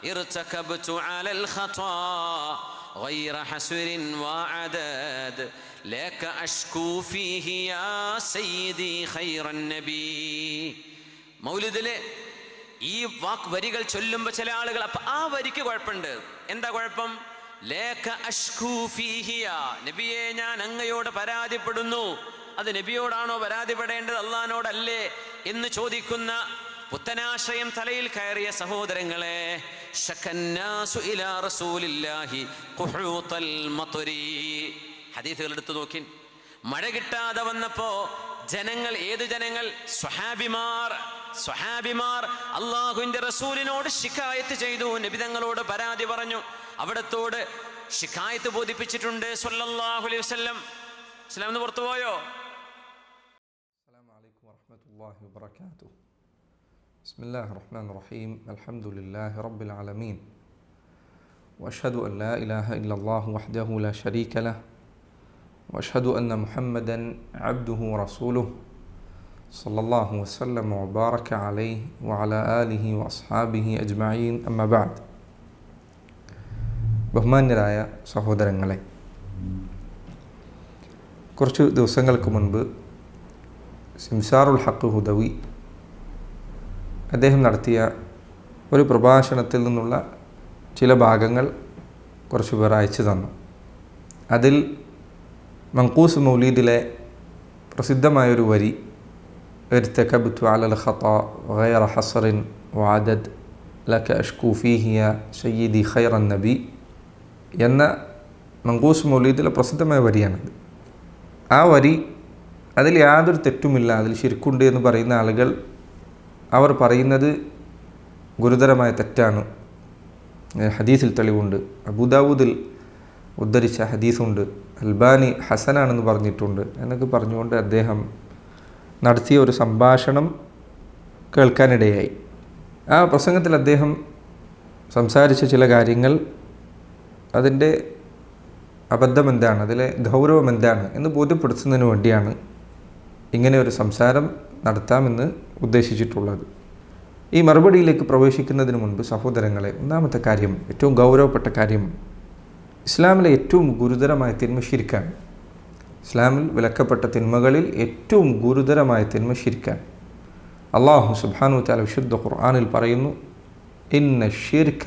ارتكبت على الخطا غير حسر وعدد لك أشكو فيه يا سيدي خير النبي മൗലിദിലെ ഈ വാക്ക് വരികൾ ചൊല്ലുമ്പോൾ ചില ആളുകൾ അപ്പൊ ആ വരിക്ക് കുഴപ്പമുണ്ട് എന്താ കുഴപ്പം ലേഖ അഷ്കൂ ഫീഹിയ നബിയെ ഞാൻ അങ്ങയോട് പരാതിപ്പെടുന്നു അത് നബിയോടാണോ പരാതിപ്പെടേണ്ടത് അള്ളഹാനോടല്ലേ എന്ന് ചോദിക്കുന്ന പുത്തനാശ്രയം തലയിൽ കയറിയ സഹോദരങ്ങളെ ശക്കന്നാസു ഇലാ റസൂലില്ലാഹി ഖുഹൂത്തൽ മത്വരി ഹദീസുകൾ എടുത്തു നോക്കി മഴ കിട്ടാതെ വന്നപ്പോ ജനങ്ങൾ ഏത് ജനങ്ങൾ സ്വഹാബിമാർ സ്വഹാബിമാർ അള്ളാഹുവിന്റെ റസൂലിനോട് ശിക്കായത്ത് ചെയ്തു നബിതങ്ങളോട് പരാതി പറഞ്ഞു അവിടത്തോട് ശിക്കായത്ത് ബോധിപ്പിച്ചിട്ടുണ്ട് സല്ലല്ലാഹു അലൈഹി വസല്ലം ഇസ്ലാം എന്ന് പുറത്തു പോയോ السلام عليكم ورحمة الله وبركاته بسم الله الرحمن الرحيم الحمد لله رب العالمين وأشهد أن لا إله إلا الله وحده لا شريك له وأشهد أن محمدا عبده ورسوله صلى الله وسلم وبارك عليه وعلى آله وأصحابه أجمعين أما بعد ബഹുമാന്യരായ സഹോദരങ്ങളെ കുറച്ച് ദിവസങ്ങൾക്ക് മുൻപ് സിംസാറുൽ ഹക്ക് ഹുദവി അദ്ദേഹം നടത്തിയ ഒരു പ്രഭാഷണത്തിൽ നിന്നുള്ള ചില ഭാഗങ്ങൾ കുറച്ച് പേർ അയച്ചു തന്നു അതിൽ മങ്കൂസ് മൗലീദിലെ പ്രസിദ്ധമായൊരു വരി ارتكبت على الخطأ غير حصر وعدد لك أشكو فيه يا سيدي خير النبي എന്ന മങ്കൂസ് മൗലീദിലെ പ്രസിദ്ധമായ വരിയാണത് ആ വരി അതിൽ യാതൊരു തെറ്റുമില്ല അതിൽ ശിർക്കുണ്ട് എന്ന് പറയുന്ന ആളുകൾ അവർ പറയുന്നത് ഗുരുതരമായ തെറ്റാണ് ഏ, ഹദീസിൽ തെളിവുണ്ട് അബുദാവൂദിൽ ഉദ്ധരിച്ച ഹദീസുണ്ട് അൽബാനി ഹസനാണെന്ന് പറഞ്ഞിട്ടുണ്ട് എന്നൊക്കെ പറഞ്ഞുകൊണ്ട് അദ്ദേഹം നടത്തിയ ഒരു സംഭാഷണം കേൾക്കാനിടയായി ആ പ്രസംഗത്തിൽ അദ്ദേഹം സംസാരിച്ച ചില കാര്യങ്ങൾ അതിൻ്റെ അബദ്ധം എന്താണ് അതിലെ ഗൗരവം എന്താണ് എന്ന് ബോധ്യപ്പെടുത്തുന്നതിന് വേണ്ടിയാണ് ഇങ്ങനെ ഒരു സംസാരം നടത്താമെന്ന് ഉദ്ദേശിച്ചിട്ടുള്ളത് ഈ മറുപടിയിലേക്ക് പ്രവേശിക്കുന്നതിന് മുൻപ് സഹോദരങ്ങളെ ഒന്നാമത്തെ കാര്യം ഏറ്റവും ഗൗരവപ്പെട്ട കാര്യം ഇസ്ലാമിലെ ഏറ്റവും ഗുരുതരമായ തിന്മ ശിരിക്കാണ് ഇസ്ലാമിൽ വിലക്കപ്പെട്ട തിന്മകളിൽ ഏറ്റവും ഗുരുതരമായ തിന്മ ശിരിക്കാൻ അള്ളാഹു സുബാനു താല വിശുദ്ധ ഖുർആാനിൽ പറയുന്നു ഇന്ന ഷിർക്ക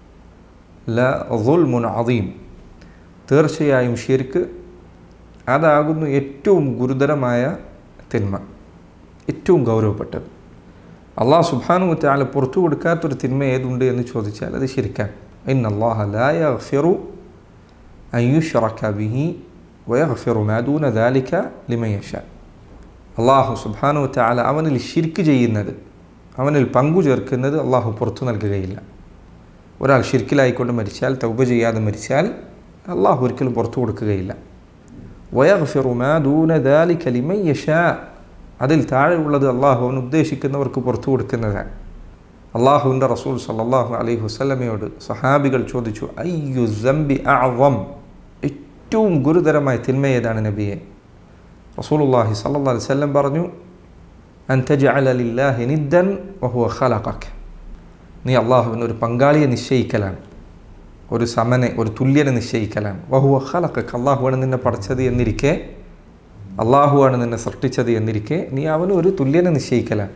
ല മുൻ അദീം തീർച്ചയായും ഷിർക്ക് അതാകുന്നു ഏറ്റവും ഗുരുതരമായ തിന്മ ഏറ്റവും ഗൗരവപ്പെട്ടത് അള്ളാഹ് സുബാനു താല പുറത്തു കൊടുക്കാത്തൊരു തിന്മ ഏതുണ്ട് എന്ന് ചോദിച്ചാൽ അത് ശരിക്കാൻ ഇൻ അള്ളാഹ ലായ ഫിറു അയ്യുഷറക്ക ബിഹി വയഫിറു മാദൂന ദാലിക്ക ലിമയഷ അള്ളാഹു സുബാനു താല അവനിൽ ഷിർക്ക് ചെയ്യുന്നത് അവനിൽ പങ്കു ചേർക്കുന്നത് അള്ളാഹു പുറത്തു നൽകുകയില്ല ഒരാൾ ഷിർക്കിലായിക്കൊണ്ട് മരിച്ചാൽ തൗബ ചെയ്യാതെ മരിച്ചാൽ അള്ളാഹു ഒരിക്കലും പുറത്തു കൊടുക്കുകയില്ല വയഫിറു മാദൂന ദാലിക്ക ലിമയഷ അതിൽ താഴെയുള്ളത് അള്ളാഹു അവൻ ഉദ്ദേശിക്കുന്നവർക്ക് പുറത്തു കൊടുക്കുന്നതാണ് അള്ളാഹുവിൻ്റെ റസൂൽ സല്ലാഹു അലൈഹി വസ്ലമയോട് സഹാബികൾ ചോദിച്ചു അയ്യു ജംബി അവം ഏറ്റവും ഗുരുതരമായ തിന്മ ഏതാണ് നബിയെ റസൂലുള്ളാഹി സല്ലല്ലാഹു അലൈഹി വസല്ലം പറഞ്ഞു അൻ തജ്അല ലില്ലാഹി നിദ്ദൻ വഹുവ ഖലഖക നീ അള്ളാഹുവിന് ഒരു പങ്കാളിയെ നിശ്ചയിക്കലാണ് ഒരു സമനെ ഒരു തുല്യനെ നിശ്ചയിക്കലാണ് വഹുവ ഖലഖക അള്ളാഹുവാണ് നിന്നെ പഠിച്ചത് എന്നിരിക്കെ അള്ളാഹുവാണ് നിന്നെ സൃഷ്ടിച്ചത് എന്നിരിക്കെ നീ അവന് ഒരു തുല്യനെ നിശ്ചയിക്കലാണ്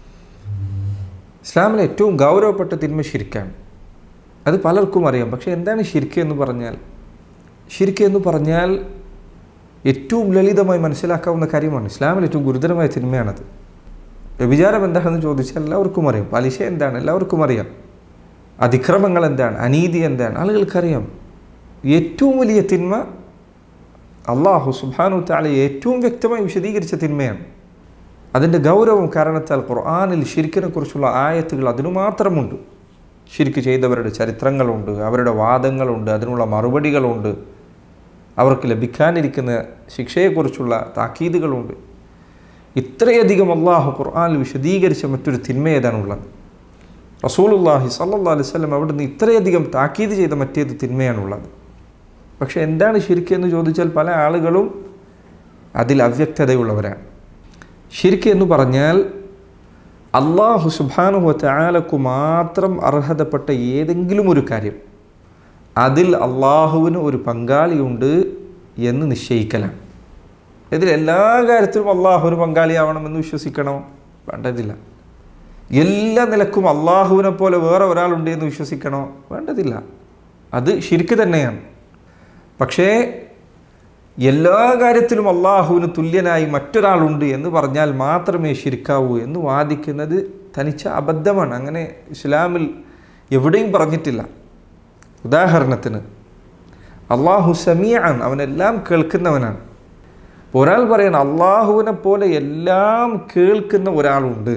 ഇസ്ലാമിലെ ഏറ്റവും ഗൗരവപ്പെട്ട തിന്മ ശിരിക്കാണ് അത് പലർക്കും അറിയാം പക്ഷേ എന്താണ് ശിർക്ക് എന്ന് പറഞ്ഞാൽ ശിർക്ക് എന്ന് പറഞ്ഞാൽ ഏറ്റവും ലളിതമായി മനസ്സിലാക്കാവുന്ന കാര്യമാണ് ഇസ്ലാമിൽ ഏറ്റവും ഗുരുതരമായ തിന്മയാണത് വ്യഭിചാരം എന്താണെന്ന് ചോദിച്ചാൽ എല്ലാവർക്കും അറിയാം പലിശ എന്താണ് എല്ലാവർക്കും അറിയാം അതിക്രമങ്ങൾ എന്താണ് അനീതി എന്താണ് ആളുകൾക്കറിയാം ഏറ്റവും വലിയ തിന്മ അള്ളാഹു സുബാനു താല ഏറ്റവും വ്യക്തമായി വിശദീകരിച്ച തിന്മയാണ് അതിൻ്റെ ഗൗരവം കാരണത്താൽ ഖുർആാനിൽ ഷിരിക്കിനെ കുറിച്ചുള്ള ആയത്തുകൾ അതിനു മാത്രമുണ്ട് ഷിരിക്ക് ചെയ്തവരുടെ ചരിത്രങ്ങളുണ്ട് അവരുടെ വാദങ്ങളുണ്ട് അതിനുള്ള മറുപടികളുണ്ട് അവർക്ക് ലഭിക്കാനിരിക്കുന്ന ശിക്ഷയെക്കുറിച്ചുള്ള താക്കീതുകളുണ്ട് ഇത്രയധികം അള്ളാഹു ഖുർആാനിൽ വിശദീകരിച്ച മറ്റൊരു തിന്മ ഏതാണുള്ളത് റസൂലുല്ലാഹി സല്ലാ അലൈഹി സ്വലം അവിടുന്ന് ഇത്രയധികം താക്കീത് ചെയ്ത മറ്റേത് തിന്മയാണുള്ളത് പക്ഷേ എന്താണ് ഷിരിക്ക് എന്ന് ചോദിച്ചാൽ പല ആളുകളും അതിൽ അവ്യക്തതയുള്ളവരാണ് ഷിരിക്ക് എന്ന് പറഞ്ഞാൽ അള്ളാഹു സുബാനുഹു ചാലക്കു മാത്രം അർഹതപ്പെട്ട ഏതെങ്കിലും ഒരു കാര്യം അതിൽ അള്ളാഹുവിന് ഒരു പങ്കാളിയുണ്ട് എന്ന് നിശ്ചയിക്കലാണ് ഇതിൽ എല്ലാ കാര്യത്തിലും അള്ളാഹു ഒരു പങ്കാളിയാവണമെന്ന് വിശ്വസിക്കണോ വേണ്ടതില്ല എല്ലാ നിലക്കും അള്ളാഹുവിനെ പോലെ വേറെ ഒരാളുണ്ട് എന്ന് വിശ്വസിക്കണോ വേണ്ടതില്ല അത് ശരിക്ക് തന്നെയാണ് പക്ഷേ എല്ലാ കാര്യത്തിലും അള്ളാഹുവിന് തുല്യനായി മറ്റൊരാളുണ്ട് എന്ന് പറഞ്ഞാൽ മാത്രമേ ശരിക്കാവൂ എന്ന് വാദിക്കുന്നത് തനിച്ച അബദ്ധമാണ് അങ്ങനെ ഇസ്ലാമിൽ എവിടെയും പറഞ്ഞിട്ടില്ല ഉദാഹരണത്തിന് അള്ളാഹു സമീആൻ അവനെല്ലാം കേൾക്കുന്നവനാണ് അപ്പോൾ ഒരാൾ പറയണം അള്ളാഹുവിനെ പോലെ എല്ലാം കേൾക്കുന്ന ഒരാളുണ്ട്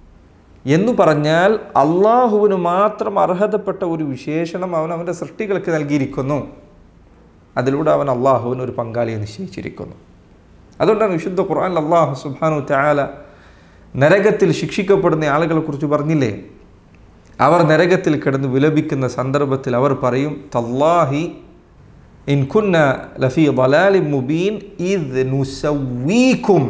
എന്ന് പറഞ്ഞാൽ അള്ളാഹുവിന് മാത്രം അർഹതപ്പെട്ട ഒരു വിശേഷണം അവൻ അവൻ്റെ സൃഷ്ടികൾക്ക് നൽകിയിരിക്കുന്നു അതിലൂടെ അവൻ അള്ളാഹുവിന് ഒരു പങ്കാളിയെ നിശ്ചയിച്ചിരിക്കുന്നു അതുകൊണ്ടാണ് വിശുദ്ധ ഖുർആൻ അള്ളാഹു സുബാനു താല നരകത്തിൽ ശിക്ഷിക്കപ്പെടുന്ന ആളുകളെക്കുറിച്ച് പറഞ്ഞില്ലേ അവർ നരകത്തിൽ കിടന്ന് വിലപിക്കുന്ന സന്ദർഭത്തിൽ അവർ പറയും തല്ലാഹി ഇൻ കുന്ന ലഫി ബലാലി മുബീൻ ഇദ് നുസവീക്കും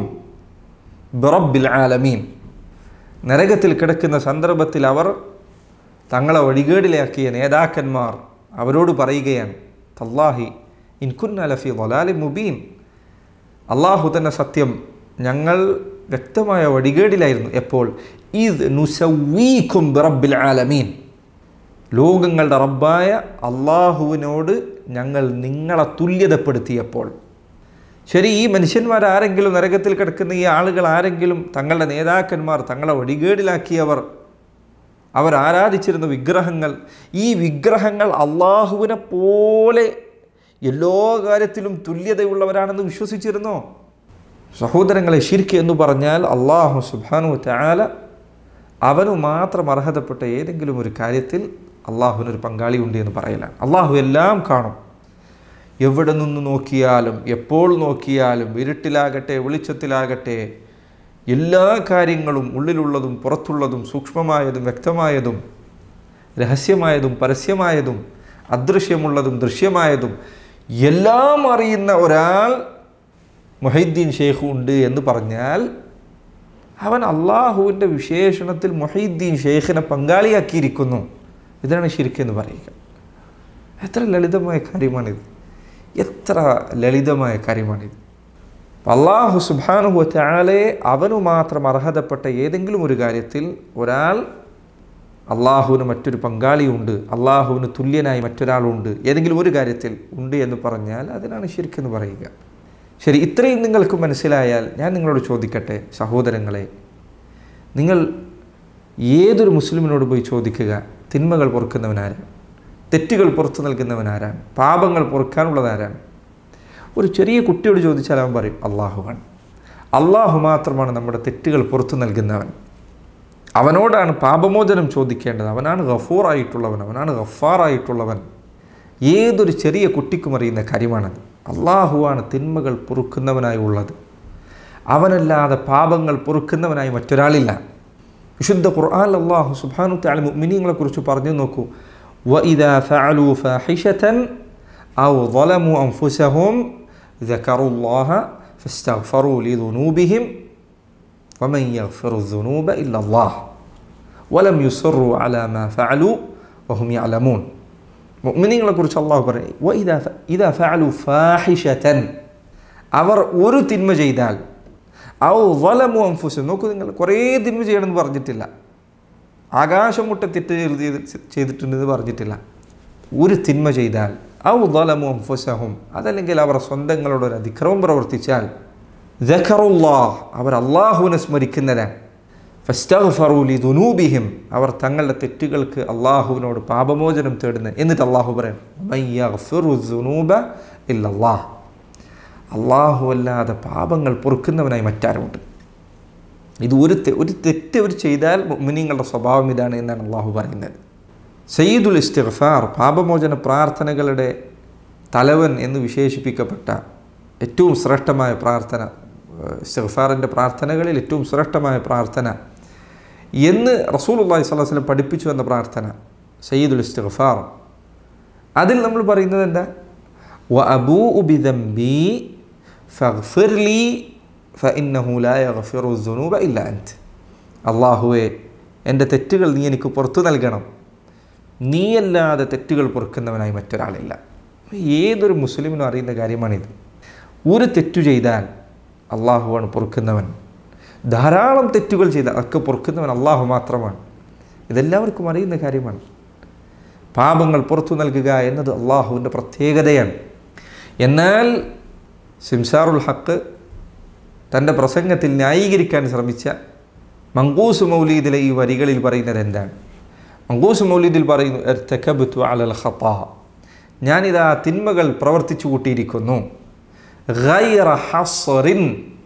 ബിറബ്ബിൽ ആലമീൻ നരകത്തിൽ കിടക്കുന്ന സന്ദർഭത്തിൽ അവർ തങ്ങളെ വഴികേടിലാക്കിയ നേതാക്കന്മാർ അവരോട് പറയുകയാണ് തല്ലാഹി ഇൻകുന്ന ലഫി വലാലി മുബീൻ അള്ളാഹു തന്നെ സത്യം ഞങ്ങൾ വ്യക്തമായ വഴികേടിലായിരുന്നു എപ്പോൾ ഇത് നുസവീക്കും ബിറബ്ബിൽ ആലമീൻ ലോകങ്ങളുടെ റബ്ബായ അള്ളാഹുവിനോട് ഞങ്ങൾ നിങ്ങളെ തുല്യതപ്പെടുത്തിയപ്പോൾ ശരി ഈ മനുഷ്യന്മാർ ആരെങ്കിലും നരകത്തിൽ കിടക്കുന്ന ഈ ആളുകൾ ആരെങ്കിലും തങ്ങളുടെ നേതാക്കന്മാർ തങ്ങളെ വഴികേടിലാക്കിയവർ അവർ ആരാധിച്ചിരുന്ന വിഗ്രഹങ്ങൾ ഈ വിഗ്രഹങ്ങൾ അള്ളാഹുവിനെ പോലെ എല്ലാ കാര്യത്തിലും തുല്യതയുള്ളവരാണെന്ന് വിശ്വസിച്ചിരുന്നോ സഹോദരങ്ങളെ ശിർക്ക് എന്ന് പറഞ്ഞാൽ അള്ളാഹു സുബാനു താല അവനു മാത്രം അർഹതപ്പെട്ട ഏതെങ്കിലും ഒരു കാര്യത്തിൽ അള്ളാഹുവിനൊരു പങ്കാളിയുണ്ട് എന്ന് പറയലാണ് അള്ളാഹു എല്ലാം കാണും എവിടെ നിന്ന് നോക്കിയാലും എപ്പോൾ നോക്കിയാലും ഇരുട്ടിലാകട്ടെ വെളിച്ചത്തിലാകട്ടെ എല്ലാ കാര്യങ്ങളും ഉള്ളിലുള്ളതും പുറത്തുള്ളതും സൂക്ഷ്മമായതും വ്യക്തമായതും രഹസ്യമായതും പരസ്യമായതും അദൃശ്യമുള്ളതും ദൃശ്യമായതും എല്ലാം അറിയുന്ന ഒരാൾ മൊഹീദ്ദീൻ ഷെയ്ഖ് ഉണ്ട് എന്ന് പറഞ്ഞാൽ അവൻ അള്ളാഹുവിൻ്റെ വിശേഷണത്തിൽ മൊഹീദ്ദീൻ ഷെയ്ഖിനെ പങ്കാളിയാക്കിയിരിക്കുന്നു ഇതാണ് ശരിക്കെന്ന് പറയുക എത്ര ലളിതമായ കാര്യമാണിത് എത്ര ലളിതമായ കാര്യമാണിത് അള്ളാഹു സുബാനുഹു ചാലെ അവനു മാത്രം അർഹതപ്പെട്ട ഏതെങ്കിലും ഒരു കാര്യത്തിൽ ഒരാൾ അള്ളാഹുവിന് മറ്റൊരു പങ്കാളിയുണ്ട് അള്ളാഹുവിന് തുല്യനായി മറ്റൊരാളുണ്ട് ഏതെങ്കിലും ഒരു കാര്യത്തിൽ ഉണ്ട് എന്ന് പറഞ്ഞാൽ അതിനാണ് ശരിക്കെന്ന് പറയുക ശരി ഇത്രയും നിങ്ങൾക്ക് മനസ്സിലായാൽ ഞാൻ നിങ്ങളോട് ചോദിക്കട്ടെ സഹോദരങ്ങളെ നിങ്ങൾ ഏതൊരു മുസ്ലിമിനോട് പോയി ചോദിക്കുക തിന്മകൾ പൊറുക്കുന്നവനാരാണ് തെറ്റുകൾ പുറത്തു നൽകുന്നവനാരാണ് പാപങ്ങൾ പൊറുക്കാനുള്ളതാരാണ് ഒരു ചെറിയ കുട്ടിയോട് ചോദിച്ചാൽ അവൻ പറയും അള്ളാഹുവാണ് അള്ളാഹു മാത്രമാണ് നമ്മുടെ തെറ്റുകൾ പുറത്തു നൽകുന്നവൻ അവനോടാണ് പാപമോചനം ചോദിക്കേണ്ടത് അവനാണ് ഗഫൂറായിട്ടുള്ളവൻ അവനാണ് ഗഫാറായിട്ടുള്ളവൻ ഏതൊരു ചെറിയ കുട്ടിക്കും അറിയുന്ന കാര്യമാണത് അള്ളാഹുവാണ് തിന്മകൾ പൊറുക്കുന്നവനായി ഉള്ളത് അവനല്ലാതെ പാപങ്ങൾ പൊറുക്കുന്നവനായി മറ്റൊരാളില്ല വിശുദ്ധ ഖുർആൻ അള്ളാഹു സുബാനു താല മുഅ്മിനീങ്ങളെ കുറിച്ച് പറഞ്ഞു നോക്കൂ وإذا فعلوا فاحشة أو ظلموا أنفسهم ذكروا الله فاستغفروا لذنوبهم ومن يغفر الذنوب إلا الله ولم يصروا على ما فعلوا وهم يعلمون മുഅ്മിനീങ്ങളെ കുറിച്ച് അള്ളാഹു പറയും وإذا إذا فعلوا فاحشة അവർ ഒരു തിന്മ ചെയ്താൽ ഔ വലമു അംഫുസും നോക്കൂ നിങ്ങൾ കുറേ തിന്മ ചെയ്യണമെന്ന് പറഞ്ഞിട്ടില്ല ആകാശം മുട്ട തെറ്റ് ചെയ്ത് ചെയ്തിട്ടുണ്ടെന്ന് പറഞ്ഞിട്ടില്ല ഒരു തിന്മ ചെയ്താൽ ഔ ദലമു അംഫുസഹും അതല്ലെങ്കിൽ അവർ സ്വന്തങ്ങളോട് ഒരു അതിക്രമം പ്രവർത്തിച്ചാൽ ജഖറുല്ലാഹ് അവർ അള്ളാഹുവിനെ സ്മരിക്കുന്നതാണ് ഫസ്റ്റഗ്ഫറൂലി ദുനൂബിഹിം അവർ തങ്ങളുടെ തെറ്റുകൾക്ക് അള്ളാഹുവിനോട് പാപമോചനം തേടുന്നത് എന്നിട്ട് അള്ളാഹു പറയും ദുനൂബ ഇല്ലല്ലാഹ് അള്ളാഹു അല്ലാതെ പാപങ്ങൾ പൊറുക്കുന്നവനായി മറ്റാരുമുണ്ട് ഇത് ഒരു ഒരു തെറ്റ് അവർ ചെയ്താൽ മുമിനിങ്ങളുടെ സ്വഭാവം ഇതാണ് എന്നാണ് അള്ളാഹു പറയുന്നത് സയ്യിദുൽ ഇസ്തിഗ്ഫാർ പാപമോചന പ്രാർത്ഥനകളുടെ തലവൻ എന്ന് വിശേഷിപ്പിക്കപ്പെട്ട ഏറ്റവും ശ്രേഷ്ഠമായ പ്രാർത്ഥന ഇസ്തിഗ്ഫാറിൻ്റെ പ്രാർത്ഥനകളിൽ ഏറ്റവും ശ്രേഷ്ഠമായ പ്രാർത്ഥന എന്ന് റസൂൽ അള്ളാഹി സ്വലാഹു വസ്ലം പഠിപ്പിച്ചു എന്ന പ്രാർത്ഥന സയ്യിദുൽ ഇസ്തിഗ്ഫാർ അതിൽ നമ്മൾ പറയുന്നത് എന്താ വ അബൂ ഉബിദംബി ഫഗ്ഫിർലി ഫഇന്നഹു ലാ യഗ്ഫിറു ദുനൂബ ഇല്ല അൻത് അള്ളാഹുവെ എൻ്റെ തെറ്റുകൾ നീ എനിക്ക് പുറത്തു നൽകണം നീയല്ലാതെ തെറ്റുകൾ പൊറുക്കുന്നവനായി മറ്റൊരാളില്ല ഏതൊരു മുസ്ലിമിനും അറിയുന്ന കാര്യമാണിത് ഒരു തെറ്റു ചെയ്താൽ അള്ളാഹുവാണ് പൊറുക്കുന്നവൻ ധാരാളം തെറ്റുകൾ ചെയ്താൽ ഒക്കെ പൊറുക്കുന്നവൻ അള്ളാഹു മാത്രമാണ് ഇതെല്ലാവർക്കും അറിയുന്ന കാര്യമാണ് പാപങ്ങൾ പുറത്തു നൽകുക എന്നത് അള്ളാഹുവിൻ്റെ പ്രത്യേകതയാണ് എന്നാൽ സിംസാറുൽ ഹക്ക് തൻ്റെ പ്രസംഗത്തിൽ ന്യായീകരിക്കാൻ ശ്രമിച്ച മങ്കൂസ് മൗലീദിലെ ഈ വരികളിൽ പറയുന്നത് എന്താണ് മങ്കൂസ് മൗലീദിൽ പറയുന്നു "ഇർതകബ്തു അലൽ ഖത്താ." ഞാനിതാ തിന്മകൾ പ്രവർത്തിച്ചു കൂട്ടിയിരിക്കുന്നു ഗൈറ ഹസറിൻ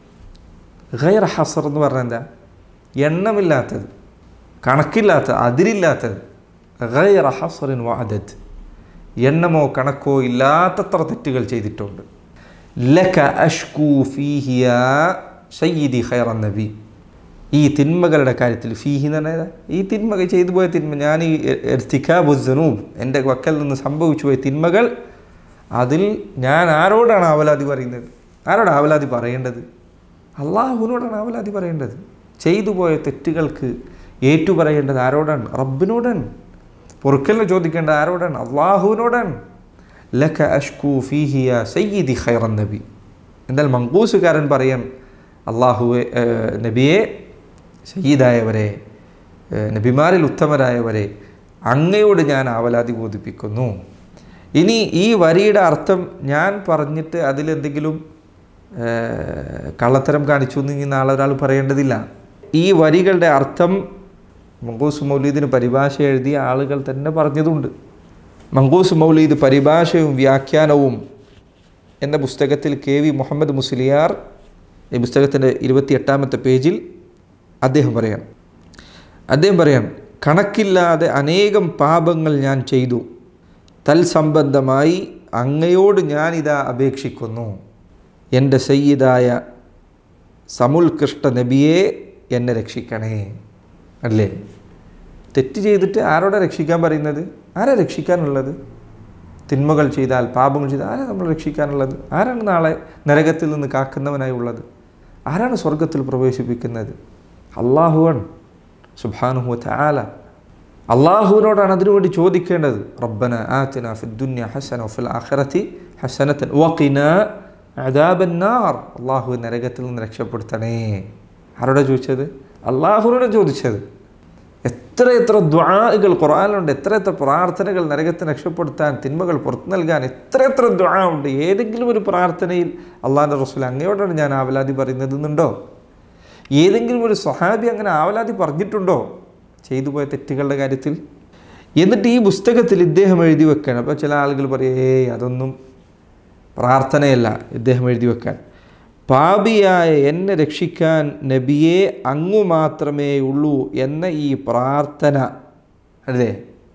ഗൈറ ഹസർ എന്ന് പറഞ്ഞാൽ എന്താ എണ്ണമില്ലാത്തത് കണക്കില്ലാത്ത അതിരില്ലാത്തത് ഗൈറ ഹസറിൻ വാദത് എണ്ണമോ കണക്കോ ഇല്ലാത്തത്ര തെറ്റുകൾ ചെയ്തിട്ടുണ്ട് ലക അഷ്കൂ ഫീഹിയ സയ്യിദി ഖൈറ നബി ഈ തിന്മകളുടെ കാര്യത്തിൽ ഫീഹി എന്ന് പറഞ്ഞാൽ ഈ തിന്മകൾ ചെയ്തു പോയ തിന്മ ഞാൻ ഈ എർത്തിക്കാബുസനൂബ് എൻ്റെ വക്കൽ നിന്ന് സംഭവിച്ചു പോയ തിന്മകൾ അതിൽ ഞാൻ ആരോടാണ് ആവലാതി പറയുന്നത് ആരോടാണ് ആവലാതി പറയേണ്ടത് അള്ളാഹുവിനോടാണ് ആവലാതി പറയേണ്ടത് ചെയ്തു പോയ തെറ്റുകൾക്ക് ഏറ്റു പറയേണ്ടത് ആരോടാണ് റബ്ബിനോടാണ് പൊറുക്കലിനെ ചോദിക്കേണ്ടത് ആരോടാണ് അള്ളാഹുവിനോടാണ് ലക അഷ്കു ഫീഹിയ സയ്യിദി ഖൈറൻ നബി എന്നാൽ മങ്കൂസുകാരൻ പറയാൻ അള്ളാഹുവെ ഏഹ്, നബിയെ സയ്യിദായവരെ ഏഹ്, നബിമാരിൽ ഉത്തമരായവരെ അങ്ങയോട് ഞാൻ ആവലാതി ബോധിപ്പിക്കുന്നു ഇനി ഈ വരിയുടെ അർത്ഥം ഞാൻ പറഞ്ഞിട്ട് അതിലെന്തെങ്കിലും ഏഹ്, കള്ളത്തരം കാണിച്ചു എന്ന് ഇനി നാളെ ഒരാൾ പറയേണ്ടതില്ല ഈ വരികളുടെ അർത്ഥം മങ്കൂസ് മൗലീദിന് പരിഭാഷ എഴുതിയ ആളുകൾ തന്നെ പറഞ്ഞതുണ്ട് മങ്കൂസ് മൗലീദ് പരിഭാഷയും വ്യാഖ്യാനവും എന്ന പുസ്തകത്തിൽ കെ വി മുഹമ്മദ് മുസ്ലിയാർ ഈ പുസ്തകത്തിൻ്റെ ഇരുപത്തി എട്ടാമത്തെ പേജിൽ അദ്ദേഹം പറയാം അദ്ദേഹം പറയാം കണക്കില്ലാതെ അനേകം പാപങ്ങൾ ഞാൻ ചെയ്തു തൽസംബന്ധമായി അങ്ങയോട് ഞാനിതാ അപേക്ഷിക്കുന്നു എൻ്റെ സയ്യിദായ സമുൽകൃഷ്ട നബിയെ എന്നെ രക്ഷിക്കണേ അല്ലേ തെറ്റ് ചെയ്തിട്ട് ആരോടെ രക്ഷിക്കാൻ പറയുന്നത് ആരാ രക്ഷിക്കാനുള്ളത് തിന്മകൾ ചെയ്താൽ പാപങ്ങൾ ചെയ്താൽ ആരാ നമ്മൾ രക്ഷിക്കാനുള്ളത് ആരാണ് നാളെ നരകത്തിൽ നിന്ന് കാക്കുന്നവനായി ഉള്ളത് ആരാണ് സ്വർഗത്തിൽ പ്രവേശിപ്പിക്കുന്നത് അള്ളാഹുവാണ് സുബാനുഹു ആല അള്ളാഹുവിനോടാണ് അതിനുവേണ്ടി ചോദിക്കേണ്ടത് റബ്ബന ആത്തിന ഫിദ്ദുന്യ ഹസന ഫിൽ ആഖിറതി ഹസനത്തൻ വഖിന അദാബന്നാർ അള്ളാഹു നരകത്തിൽ നിന്ന് രക്ഷപ്പെടുത്തണേ ആരോടാ ചോദിച്ചത് അള്ളാഹുവിനോട് ചോദിച്ചത് എത്ര എത്ര ദ്വാകൾ ഖുറാനിലുണ്ട് എത്ര എത്ര പ്രാർത്ഥനകൾ നരകത്തിന് രക്ഷപ്പെടുത്താൻ തിന്മകൾ പുറത്തു നൽകാൻ എത്ര എത്ര ദ്വാ ഉണ്ട് ഏതെങ്കിലും ഒരു പ്രാർത്ഥനയിൽ അള്ളാഹിൻ്റെ റസൂൽ അങ്ങയോടാണ് ഞാൻ ആവലാതി പറയുന്നത് എന്നുണ്ടോ ഏതെങ്കിലും ഒരു സ്വഹാബി അങ്ങനെ ആവലാതി പറഞ്ഞിട്ടുണ്ടോ ചെയ്തു പോയ തെറ്റുകളുടെ കാര്യത്തിൽ എന്നിട്ട് ഈ പുസ്തകത്തിൽ ഇദ്ദേഹം എഴുതി വെക്കണം അപ്പോൾ ചില ആളുകൾ പറയും ഏയ് അതൊന്നും പ്രാർത്ഥനയല്ല ഇദ്ദേഹം എഴുതി വെക്കാൻ പാപിയായ എന്നെ രക്ഷിക്കാൻ നബിയെ അങ്ങു മാത്രമേ ഉള്ളൂ എന്ന ഈ പ്രാർത്ഥന അല്ലേ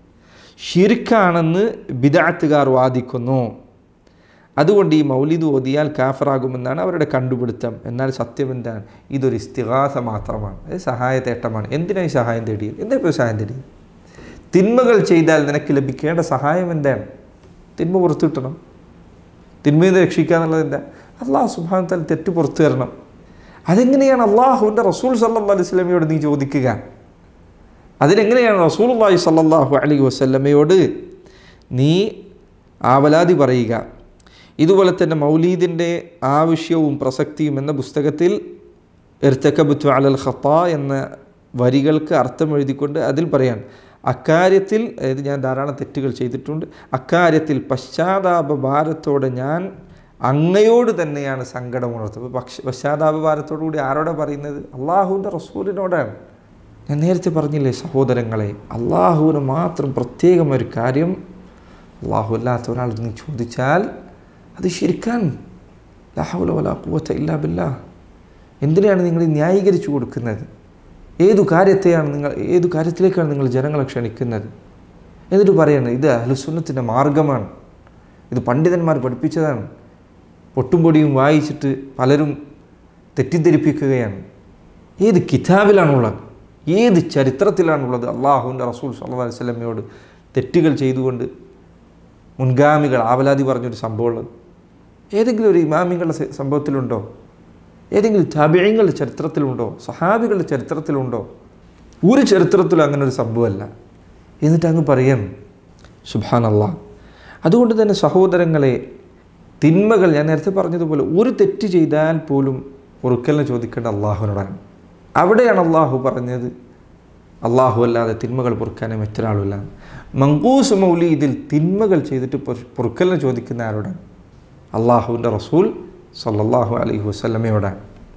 ഷിർക്കാണെന്ന് ബിദാത്തുകാർ വാദിക്കുന്നു അതുകൊണ്ട് ഈ മൗലിദ് ഓതിയാൽ കാഫറാകുമെന്നാണ് അവരുടെ കണ്ടുപിടുത്തം എന്നാൽ സത്യം എന്താണ് ഇതൊരു ഇസ്തിഹാസ മാത്രമാണ് അത് സഹായത്തേട്ടമാണ് എന്തിനായി സഹായം തേടിയത് എന്താ ഇപ്പോൾ സഹായം തേടിയത് തിന്മകൾ ചെയ്താൽ നിനക്ക് ലഭിക്കേണ്ട സഹായം എന്താണ് തിന്മ പുറത്തു കിട്ടണം തിന്മയിൽ നിന്ന് രക്ഷിക്കുക എന്നുള്ളത് എന്താ അള്ളാഹു സുബാനത്താൽ തെറ്റ് പുറത്തു തരണം അതെങ്ങനെയാണ് അള്ളാഹുവിൻ്റെ റസൂൽ സല്ലാ അലൈഹി സ്വലമയോട് നീ ചോദിക്കുക അതിനെങ്ങനെയാണ് റസൂൽ അള്ളാഹി സല്ലാഹു അലൈഹി വസ്ലമയോട് നീ ആവലാതി പറയുക ഇതുപോലെ തന്നെ മൗലീദിൻ്റെ ആവശ്യവും പ്രസക്തിയും എന്ന പുസ്തകത്തിൽ ഇർത്തക്കബുത്തു അലൽ ഖത്ത എന്ന വരികൾക്ക് അർത്ഥം എഴുതിക്കൊണ്ട് അതിൽ പറയാൻ അക്കാര്യത്തിൽ അതായത് ഞാൻ ധാരാളം തെറ്റുകൾ ചെയ്തിട്ടുണ്ട് അക്കാര്യത്തിൽ പശ്ചാത്താപ ഭാരത്തോടെ ഞാൻ അങ്ങയോട് തന്നെയാണ് സങ്കടം ഉണർത്തുന്നത് പക്ഷ പശ്ചാത്താപ ഭാരത്തോടു കൂടി ആരോടെ പറയുന്നത് അള്ളാഹുവിൻ്റെ റസൂലിനോടാണ് ഞാൻ നേരത്തെ പറഞ്ഞില്ലേ സഹോദരങ്ങളെ അള്ളാഹുവിന് മാത്രം പ്രത്യേകം ഒരു കാര്യം അള്ളാഹു അല്ലാത്ത ഒരാൾ നീ ചോദിച്ചാൽ അത് ശരിക്കാൻ ലാഹുല വല കൂവത്ത ഇല്ലാ ബില്ലാ എന്തിനാണ് നിങ്ങൾ ഈ ന്യായീകരിച്ചു കൊടുക്കുന്നത് ഏതു കാര്യത്തെയാണ് നിങ്ങൾ ഏതു കാര്യത്തിലേക്കാണ് നിങ്ങൾ ജനങ്ങളെ ക്ഷണിക്കുന്നത് എന്നിട്ട് പറയുന്നത് ഇത് അഹ്ലുസുന്നത്തിൻ്റെ മാർഗമാണ് ഇത് പണ്ഡിതന്മാർ പഠിപ്പിച്ചതാണ് പൊട്ടും പൊടിയും വായിച്ചിട്ട് പലരും തെറ്റിദ്ധരിപ്പിക്കുകയാണ് ഏത് കിതാബിലാണുള്ളത് ഏത് ചരിത്രത്തിലാണുള്ളത് അള്ളാഹുവിൻ്റെ റസൂൽ സല്ലല്ലാഹു അലൈഹി വസല്ലമയോട് തെറ്റുകൾ ചെയ്തുകൊണ്ട് മുൻഗാമികൾ ആവലാതി പറഞ്ഞൊരു സംഭവമുള്ളത് ഏതെങ്കിലും ഒരു ഇമാമിങ്ങളുടെ സ- സംഭവത്തിലുണ്ടോ ഏതെങ്കിലും താബിഴങ്ങളുടെ ചരിത്രത്തിലുണ്ടോ സഹാബികളുടെ ചരിത്രത്തിലുണ്ടോ ഒരു ചരിത്രത്തിലും അങ്ങനെ ഒരു സംഭവമല്ല എന്നിട്ട് അങ്ങ് പറയാം സുബാൻ അള്ളാഹ് അതുകൊണ്ട് തന്നെ സഹോദരങ്ങളെ തിന്മകൾ ഞാൻ നേരത്തെ പറഞ്ഞതുപോലെ ഒരു തെറ്റ് ചെയ്താൽ പോലും പൊറുക്കലിനെ ചോദിക്കേണ്ട അള്ളാഹുവിനോടാണ് അവിടെയാണ് അള്ളാഹു പറഞ്ഞത് അള്ളാഹു അല്ലാതെ തിന്മകൾ പൊറുക്കാനും മറ്റൊരാളുമില്ല മങ്കൂസ് മൗലി ഇതിൽ തിന്മകൾ ചെയ്തിട്ട് പൊറു- പൊറുക്കലിനെ ചോദിക്കുന്ന ആരോടാണ് അള്ളാഹുവിൻ്റെ റസൂൽ സല്ലല്ലാഹു അലൈഹി വസല്ലമയോടാണ്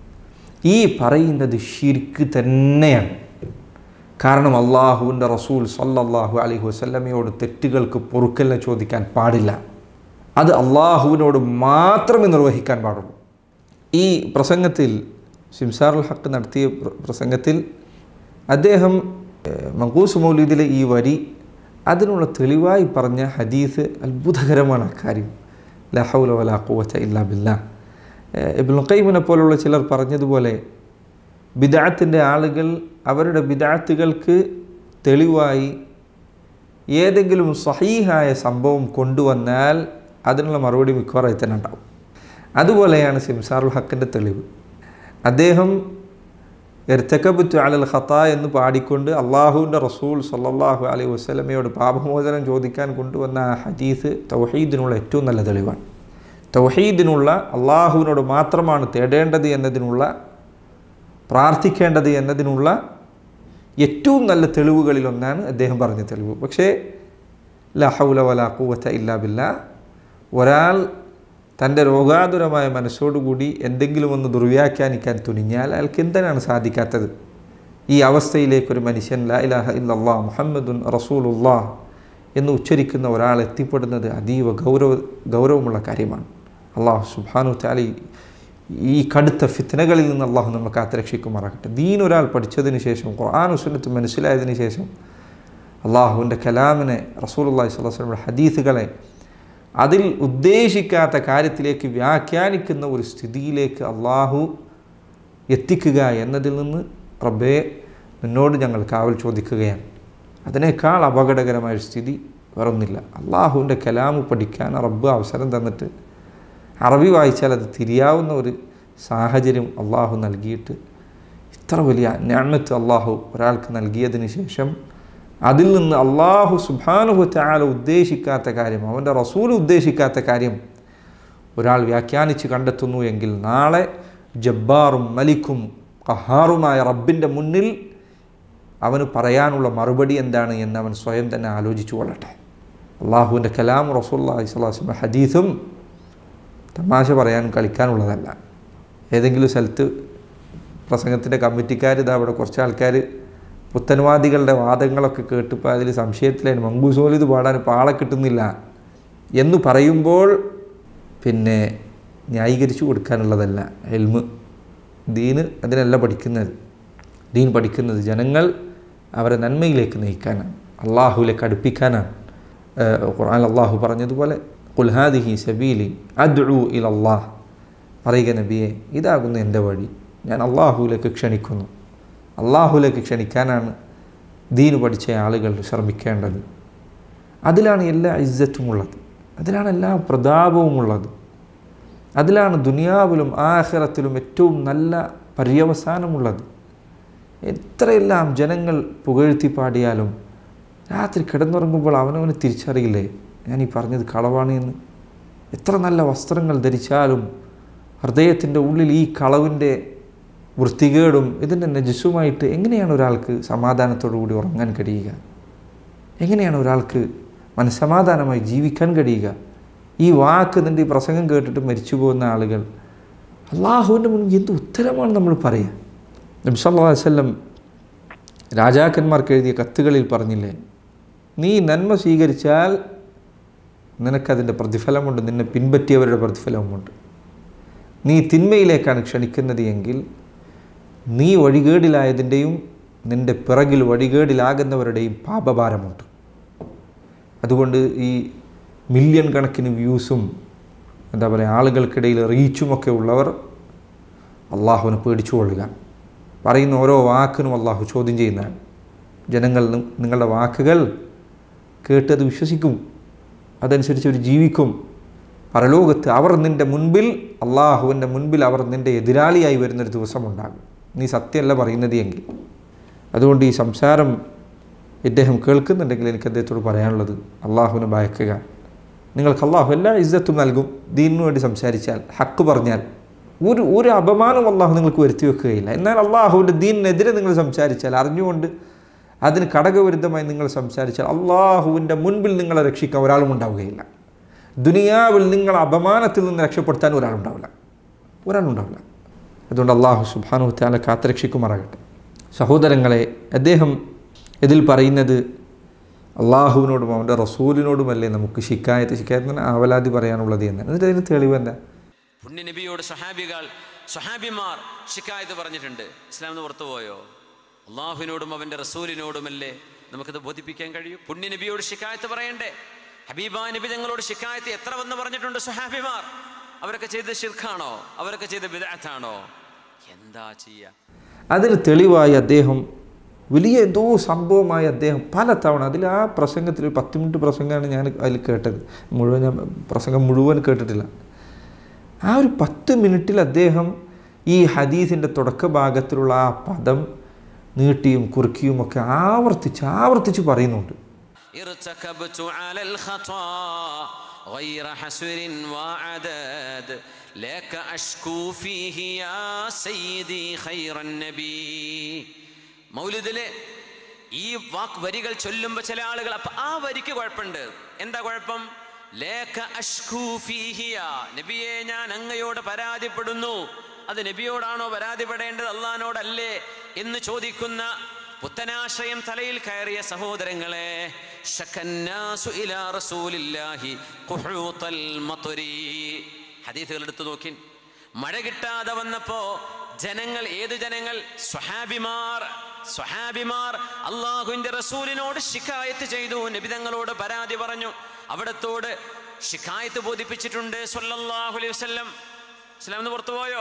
ഈ പറയുന്നത് ഷിർക്ക് തന്നെയാണ് കാരണം അള്ളാഹുവിൻ്റെ റസൂൽ സല്ലല്ലാഹു അലൈഹി വസല്ലമയോട് തെറ്റുകൾക്ക് പൊറുക്കലിനെ ചോദിക്കാൻ പാടില്ല അത് അള്ളാഹുവിനോട് മാത്രമേ നിർവഹിക്കാൻ പാടുള്ളൂ ഈ പ്രസംഗത്തിൽ സിംസാറുൽ ഹക്ക് നടത്തിയ പ്ര- പ്രസംഗത്തിൽ അദ്ദേഹം ഏഹ്, മങ്കൂസ് മൗലീദിലെ ഈ വരി അതിനുള്ള തെളിവായി പറഞ്ഞ ഹദീസ് അത്ഭുതകരമാണ് അക്കാര്യം ലഹൗല വലാ ഖുവത ഇല്ലാ ബില്ലാ ഇബ്നുൽ ഖയ്യിമിനെ പോലുള്ള ചിലർ പറഞ്ഞതുപോലെ ബിദാത്തിൻ്റെ ആളുകൾ അവരുടെ ബിദാത്തുകൾക്ക് തെളിവായി ഏതെങ്കിലും സഹീഹായ സംഭവം കൊണ്ടുവന്നാൽ അതിനുള്ള മറുപടി മിക്കവാറായി തന്നെ ഉണ്ടാവും അതുപോലെയാണ് സിംസാറുൽ ഹക്കിൻ്റെ തെളിവ് അദ്ദേഹം എർത്തക്കബുത്തു അലൽ ഖത്ത എന്ന് പാടിക്കൊണ്ട് അള്ളാഹുവിൻ്റെ റസൂൽ സല്ലല്ലാഹു അലൈഹി വസ്ലമയോട് പാപമോചനം ചോദിക്കാൻ കൊണ്ടുവന്ന ആ ഹദീസ് തൗഹീദിനുള്ള ഏറ്റവും നല്ല തെളിവാണ് തൗഹീദിനുള്ള അള്ളാഹുവിനോട് മാത്രമാണ് തേടേണ്ടത് എന്നതിനുള്ള പ്രാർത്ഥിക്കേണ്ടത് എന്നതിനുള്ള ഏറ്റവും നല്ല തെളിവുകളിലൊന്നാണ് അദ്ദേഹം പറഞ്ഞ തെളിവ് പക്ഷേ ലഹൗല വല കൂവത്ത ഇല്ലാ ബില്ല ഒരാൾ തൻ്റെ രോഗാതുരമായ മനസ്സോടുകൂടി എന്തെങ്കിലും ഒന്ന് ദുർവ്യാഖ്യാനിക്കാൻ തുനിഞ്ഞാൽ അയാൾക്ക് എന്തിനാണ് സാധിക്കാത്തത് ഈ അവസ്ഥയിലേക്ക് ഒരു മനുഷ്യൻ ലാ ഇലാഹ ഇല്ലല്ലാ മുഹമ്മദുൻ റസൂലുല്ലാ എന്ന് ഉച്ചരിക്കുന്ന ഒരാൾ എത്തിപ്പെടുന്നത് അതീവ ഗൗരവ ഗൗരവമുള്ള കാര്യമാണ് അള്ളാഹു സുബാനു താലി ഈ കടുത്ത ഫിത്തനകളിൽ നിന്ന് അള്ളാഹു നമ്മൾ കാത്തുരക്ഷിക്കുമാറാകട്ടെ ദീൻ ഒരാൾ പഠിച്ചതിന് ശേഷം ഖുർആാനു സുന്നത്ത് മനസ്സിലായതിനു ശേഷം അള്ളാഹുവിൻ്റെ കലാമിനെ റസൂലുള്ളാഹി സ്വല്ലല്ലാഹു അലൈഹി വസല്ലം ഹദീസുകളെ അതിൽ ഉദ്ദേശിക്കാത്ത കാര്യത്തിലേക്ക് വ്യാഖ്യാനിക്കുന്ന ഒരു സ്ഥിതിയിലേക്ക് അള്ളാഹു എത്തിക്കുക എന്നതിൽ നിന്ന് റബ്ബേ നിന്നോട് ഞങ്ങൾ കാവൽ ചോദിക്കുകയാണ് അതിനേക്കാൾ അപകടകരമായ ഒരു സ്ഥിതി വേറൊന്നില്ല അള്ളാഹുവിൻ്റെ കലാമ് പഠിക്കാൻ റബ്ബ് അവസരം തന്നിട്ട് അറബി വായിച്ചാൽ അത് തിരിയാവുന്ന ഒരു സാഹചര്യം അള്ളാഹു നൽകിയിട്ട് ഇത്ര വലിയ ഞാമത്ത് അള്ളാഹു ഒരാൾക്ക് നൽകിയതിന് ശേഷം അതിൽ നിന്ന് അള്ളാഹു സുബാനുഹു താല ഉദ്ദേശിക്കാത്ത കാര്യം അവൻ്റെ റസൂൽ ഉദ്ദേശിക്കാത്ത കാര്യം ഒരാൾ വ്യാഖ്യാനിച്ച് കണ്ടെത്തുന്നു എങ്കിൽ നാളെ ജബ്ബാറും മലിക്കും കഹാറുമായ റബ്ബിൻ്റെ മുന്നിൽ അവന് പറയാനുള്ള മറുപടി എന്താണ് എന്ന് അവൻ സ്വയം തന്നെ ആലോചിച്ചു കൊള്ളട്ടെ അള്ളാഹുവിൻ്റെ കലാം റസൂല്ലാ സ്വലാസ്മ ഹദീസും തമാശ പറയാനും കളിക്കാനുള്ളതല്ല ഏതെങ്കിലും സ്ഥലത്ത് പ്രസംഗത്തിൻ്റെ കമ്മിറ്റിക്കാർ ഇതാ അവിടെ കുറച്ച് ആൾക്കാർ പുത്തൻവാദികളുടെ വാദങ്ങളൊക്കെ കേട്ടിപ്പോൾ അതിൽ സംശയത്തിലാണ് മങ്കൂസോലിത് പാടാൻ ഇപ്പോൾ ആളെ കിട്ടുന്നില്ല എന്ന് പറയുമ്പോൾ പിന്നെ ന്യായീകരിച്ചു കൊടുക്കാനുള്ളതല്ല എൽമ് ദീന് അതിനല്ല പഠിക്കുന്നത് ദീൻ പഠിക്കുന്നത് ജനങ്ങൾ അവരെ നന്മയിലേക്ക് നയിക്കാനാണ് അള്ളാഹുവിലേക്ക് അടുപ്പിക്കാനാണ് ഏഹ് ഖുർആൻ അള്ളാഹു പറഞ്ഞതുപോലെ കുൽഹാദിഹി സബീലി അദ്ഉ ഇൽ അള്ളാഹ് പറയുക നബിയെ ഇതാകുന്നു എൻ്റെ വഴി ഞാൻ അള്ളാഹുവിലേക്ക് ക്ഷണിക്കുന്നു അള്ളാഹുലേക്ക് ക്ഷണിക്കാനാണ് ദീന് പഠിച്ച ആളുകൾ ശ്രമിക്കേണ്ടത് അതിലാണ് എല്ലാ ഇജ്ജത്തും ഉള്ളത് അതിലാണ് എല്ലാ പ്രതാപവും ഉള്ളത് അതിലാണ് ദുനിയാവിലും ആഹ്റത്തിലും ഏറ്റവും നല്ല പര്യവസാനമുള്ളത് എത്രയെല്ലാം ജനങ്ങൾ പുകഴ്ത്തി പാടിയാലും രാത്രി കിടന്നുറങ്ങുമ്പോൾ അവനവന് തിരിച്ചറിയില്ലേ ഞാൻ ഈ പറഞ്ഞത് കളവാണ് എന്ന് എത്ര നല്ല വസ്ത്രങ്ങൾ ധരിച്ചാലും ഹൃദയത്തിൻ്റെ ഉള്ളിൽ ഈ കളവിൻ്റെ വൃത്തികേടും ഇതിൻ്റെ നജസ്സുമായിട്ട് എങ്ങനെയാണ് ഒരാൾക്ക് സമാധാനത്തോടു കൂടി ഉറങ്ങാൻ കഴിയുക എങ്ങനെയാണ് ഒരാൾക്ക് മനസ്സമാധാനമായി ജീവിക്കാൻ കഴിയുക ഈ വാക്ക് നിൻ്റെ ഈ പ്രസംഗം കേട്ടിട്ട് മരിച്ചു പോകുന്ന ആളുകൾ അള്ളാഹുവിൻ്റെ മുന്നിൽ എന്ത് ഉത്തരമാണ് നമ്മൾ പറയുക നബി സല്ലല്ലാഹു അലൈഹി വസല്ലം രാജാക്കന്മാർക്ക് എഴുതിയ കത്തുകളിൽ പറഞ്ഞില്ലേ നീ നന്മ സ്വീകരിച്ചാൽ നിനക്കതിൻ്റെ പ്രതിഫലമുണ്ട് നിന്നെ പിൻപറ്റിയവരുടെ പ്രതിഫലവുമുണ്ട് നീ തിന്മയിലേക്കാണ് ക്ഷണിക്കുന്നത് എങ്കിൽ നീ വഴികേടിലായതിൻ്റെയും നിൻ്റെ പിറകിൽ വഴികേടിലാകുന്നവരുടെയും പാപഭാരമുണ്ട് അതുകൊണ്ട് ഈ മില്യൺ കണക്കിന് വ്യൂസും എന്താ പറയുക ആളുകൾക്കിടയിൽ റീച്ചുമൊക്കെ ഉള്ളവർ അള്ളാഹുവിനെ പേടിച്ചു കൊള്ളുക പറയുന്ന ഓരോ വാക്കിനും അള്ളാഹു ചോദ്യം ചെയ്യുന്നതാണ് ജനങ്ങൾ നി- നിങ്ങളുടെ വാക്കുകൾ കേട്ടത് വിശ്വസിക്കും അതനുസരിച്ച് അവർ ജീവിക്കും പരലോകത്ത് അവർ നിൻ്റെ മുൻപിൽ അള്ളാഹുവിൻ്റെ മുൻപിൽ അവർ നിൻ്റെ എതിരാളിയായി വരുന്നൊരു ദിവസമുണ്ടാകും നീ സത്യമല്ല പറയുന്നത് എങ്കിൽ അതുകൊണ്ട് ഈ സംസാരം ഇദ്ദേഹം കേൾക്കുന്നുണ്ടെങ്കിൽ എനിക്ക് അദ്ദേഹത്തോട് പറയാനുള്ളത് അള്ളാഹുവിനെ ഭയക്കുക നിങ്ങൾക്ക് അള്ളാഹു എല്ലാ ഇജ്ജത്തും നൽകും ദീനിനു വേണ്ടി സംസാരിച്ചാൽ ഹക്ക് പറഞ്ഞാൽ ഒരു ഒരു അപമാനം അള്ളാഹു നിങ്ങൾക്ക് വരുത്തി വെക്കുകയില്ല എന്നാൽ അള്ളാഹുവിൻ്റെ ദീനിനെതിരെ നിങ്ങൾ സംസാരിച്ചാൽ അറിഞ്ഞുകൊണ്ട് അതിന് കടകവിരുദ്ധമായി നിങ്ങൾ സംസാരിച്ചാൽ അള്ളാഹുവിൻ്റെ മുൻപിൽ നിങ്ങളെ രക്ഷിക്കാൻ ഒരാളും ഉണ്ടാവുകയില്ല ദുനിയാവിൽ നിങ്ങൾ അപമാനത്തിൽ നിന്ന് രക്ഷപ്പെടുത്താൻ ഒരാളുണ്ടാവില്ല ഒരാളുണ്ടാവില്ല അതുകൊണ്ട് അള്ളാഹു സുബാനു താല കാത്തരക്ഷിക്കുമാറാകട്ടെ സഹോദരങ്ങളെ അദ്ദേഹം ഇതിൽ പറയുന്നത് അള്ളാഹുവിനോടും അവൻ്റെ റസൂലിനോടുമല്ലേ നമുക്ക് ശിക്കായത്ത് ശിക്കായത്തിന് ആവലാതി പറയാനുള്ളത് എന്ന് എന്നിട്ട് അതിന് തെളിവ് എന്താ പുണ്യനബിയോട് സ്വഹാബികൾ സ്വഹാബിമാർ ഷിക്കായത്ത് പറഞ്ഞിട്ടുണ്ട് ഇസ്ലാം എന്ന് പുറത്തു പോയോ അള്ളാഹുവിനോടും അവൻ്റെ റസൂലിനോടുമല്ലേ നമുക്കത് ബോധിപ്പിക്കാൻ കഴിയും പുണ്യനബിയോട് ഷിക്കായത്ത് പറയണ്ടേ ഹബീബ നബി ഞങ്ങളോട് ഷിക്കായത്ത് എത്ര വന്ന് പറഞ്ഞിട്ടുണ്ട് സ്വഹാബിമാർ അവരൊക്കെ ചെയ്ത് ഷിർഖാണോ അവരൊക്കെ ചെയ്ത് ബിദാത്താണോ എന്താ ചെയ്യുക അതിന് തെളിവായി അദ്ദേഹം വലിയ എന്തോ സംഭവമായി അദ്ദേഹം പല തവണ അതിൽ ആ പ്രസംഗത്തിൽ ഒരു പത്ത് മിനിറ്റ് പ്രസംഗമാണ് ഞാൻ അതിൽ കേട്ടത് മുഴുവൻ ഞാൻ പ്രസംഗം മുഴുവൻ കേട്ടിട്ടില്ല ആ ഒരു പത്ത് മിനിറ്റിൽ അദ്ദേഹം ഈ ഹദീസിൻ്റെ തുടക്ക ഭാഗത്തിലുള്ള ആ പദം നീട്ടിയും കുറുക്കിയും ഒക്കെ ആവർത്തിച്ച് ആവർത്തിച്ച് പറയുന്നുണ്ട് ارتكبت على الخطا غير حسر وعداد لك أشكو فيه يا سيدي خير النبي മൗലിദിലെ ഈ വാക്ക് വരികൾ ചൊല്ലുമ്പോൾ ചില ആളുകൾ അപ്പൊ ആ വരിക്ക് കുഴപ്പമുണ്ട് എന്താ കുഴപ്പം ലേഖ അഷ്കൂ ഫീഹിയ നബിയെ ഞാൻ അങ്ങയോട് പരാതിപ്പെടുന്നു അത് നബിയോടാണോ പരാതിപ്പെടേണ്ടത് അള്ളഹാനോടല്ലേ എന്ന് ചോദിക്കുന്ന പുത്തനാശ്രയം തലയിൽ കയറിയ സഹോദരങ്ങളെ ശക്കന്നാസു ഇലാ റസൂലില്ലാഹി ഖുഹൂത്തൽ മത്വരി ഹദീസുകൾ എടുത്തു നോക്കി മഴ കിട്ടാതെ വന്നപ്പോ ജനങ്ങൾ ഏത് ജനങ്ങൾ സ്വഹാബിമാർ സ്വഹാബിമാർ അള്ളാഹുവിന്റെ റസൂലിനോട് ശിക്കായത്ത് ചെയ്തു നബിതങ്ങളോട് പരാതി പറഞ്ഞു അവിടത്തോട് ശിക്കായത്ത് ബോധിപ്പിച്ചിട്ടുണ്ട് സല്ലല്ലാഹു അലൈഹി വസല്ലം ഇസ്ലാം എന്ന് പുറത്തു പോയോ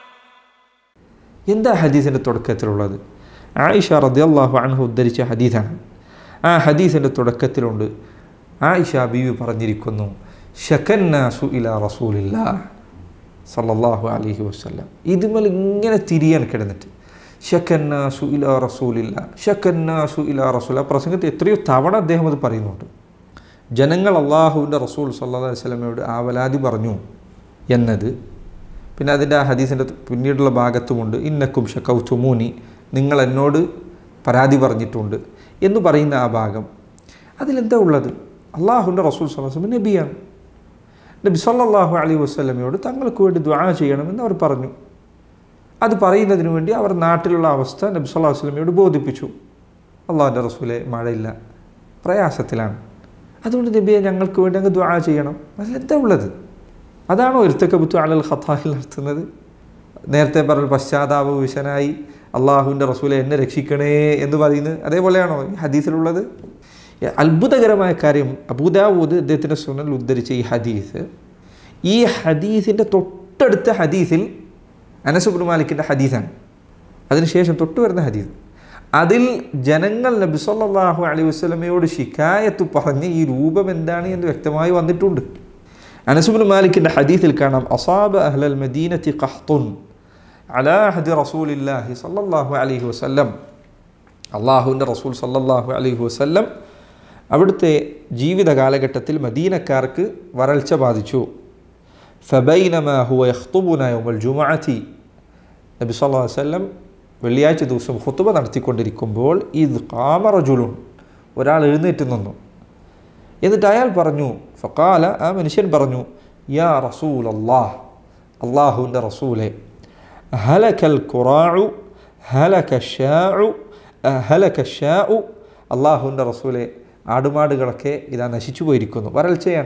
എന്താ ഹദീസിൻ്റെ തുടക്കത്തിലുള്ളത് ആയിഷ റദിയല്ലാഹു അൻഹു ഉദ്ധരിച്ച ഹദീസാണ് ആ ഹദീസിൻ്റെ തുടക്കത്തിലുണ്ട് ആയിഷ ബീവി പറഞ്ഞിരിക്കുന്നു ഷക്കന്നാസു ഇല റസൂലില്ല സല്ലല്ലാഹു അലൈഹി വസ്ല്ലാം ഇതുമേൽ ഇങ്ങനെ തിരിയാൻ കിടന്നിട്ട് ഷക്കന്നാസു ഇല റസൂലില്ല ഷക്കന്നാസു ഇല റസൂൽ ആ പ്രസംഗത്തിൽ എത്രയോ തവണ അദ്ദേഹം അത് പറയുന്നുണ്ട് ജനങ്ങൾ അള്ളാഹുവിൻ്റെ റസൂൽ സല്ലാ അലൈഹി സ്വലമയോട് ആവലാതി പറഞ്ഞു എന്നത് പിന്നെ അതിൻ്റെ ആ ഹദീസിൻ്റെ പിന്നീടുള്ള ഭാഗത്തുമുണ്ട് ഇന്നക്കും ഷക്കൗ ചുമൂനി നിങ്ങൾ എന്നോട് പരാതി പറഞ്ഞിട്ടുണ്ട് എന്ന് പറയുന്ന ആ ഭാഗം അതിലെന്താ ഉള്ളത് അള്ളാഹുൻ്റെ റസൂൽ സല്ലാസ്ലം നബിയാണ് നബി സല്ലാഹു അലൈഹി വസ്ലമയോട് തങ്ങൾക്ക് വേണ്ടി ദ്വാ ചെയ്യണമെന്ന് അവർ പറഞ്ഞു അത് പറയുന്നതിന് വേണ്ടി അവർ നാട്ടിലുള്ള അവസ്ഥ നബി സല്ലാഹു വസ്ലമയോട് ബോധിപ്പിച്ചു അള്ളാഹുൻ്റെ റസൂലെ മഴയില്ല പ്രയാസത്തിലാണ് അതുകൊണ്ട് നബിയെ ഞങ്ങൾക്ക് വേണ്ടി അങ്ങ് ദ്വാ ചെയ്യണം അതിലെന്താ ഉള്ളത് അതാണോ ഇരുത്തക്കബുത്തു അലൽ ഖത്താഹിൽ നടത്തുന്നത് നേരത്തെ പറഞ്ഞ പശ്ചാത്താപ വിശനായി അള്ളാഹുവിൻ്റെ റസൂലെ എന്നെ രക്ഷിക്കണേ എന്ന് പറയുന്നത് അതേപോലെയാണോ ഈ ഹദീസിലുള്ളത് അത്ഭുതകരമായ കാര്യം അബൂദാവൂദ് അദ്ദേഹത്തിൻ്റെ സുനൽ ഉദ്ധരിച്ച ഈ ഹദീസ് ഈ ഹദീസിൻ്റെ തൊട്ടടുത്ത ഹദീസിൽ അനസുബുൽ മാലിക്കിൻ്റെ ഹദീസാണ് അതിനുശേഷം തൊട്ട് വരുന്ന ഹദീസ് അതിൽ ജനങ്ങൾ നബി സല്ലല്ലാഹു അലൈഹി വസല്ലമയോട് ശിക്കായത്ത് പറഞ്ഞ് ഈ രൂപം എന്താണ് എന്ന് വ്യക്തമായി വന്നിട്ടുണ്ട് അനസുബിൻ മാലിക്കിൻ്റെ ഹദീസിൽ കാണാം അസാബ് അഹ്ലൽ മദീനത്തി ഖഹ്തുൻ അലാ ഹദി റസൂലില്ലാഹി സല്ലല്ലാഹു അലൈഹി വസല്ലം അള്ളാഹുവിൻ്റെ റസൂൽ സല്ലല്ലാഹു അലൈഹി വസല്ലം അവിടുത്തെ ജീവിത കാലഘട്ടത്തിൽ മദീനക്കാർക്ക് വരൾച്ച ബാധിച്ചു ഫബൈനമ ഹുവ യഖ്തുബുന യൗമൽ ജുമഅത്തി നബി സല്ലല്ലാഹു അലൈഹി വസല്ലം വെള്ളിയാഴ്ച ദിവസം ഖുത്തുബ നടത്തിക്കൊണ്ടിരിക്കുമ്പോൾ ഇത് കാമറജുലുൻ ഒരാൾ എഴുന്നേറ്റ് നിന്നു എന്നിട്ട് അയാൾ പറഞ്ഞു ഫക്കാല ആ മനുഷ്യൻ പറഞ്ഞു യാ റസൂൽ അള്ളാഹ് അള്ളാഹുവിൻ്റെ റസൂലെ ഹലക്കൽ ഖുറാഉ ഹലക ഷാഉ ഹലക ഷാഉ അള്ളാഹുവിൻ്റെ റസൂലെ ആടുമാടുകളൊക്കെ ഇതാ നശിച്ചു പോയിരിക്കുന്നു വരൾച്ചയാണ്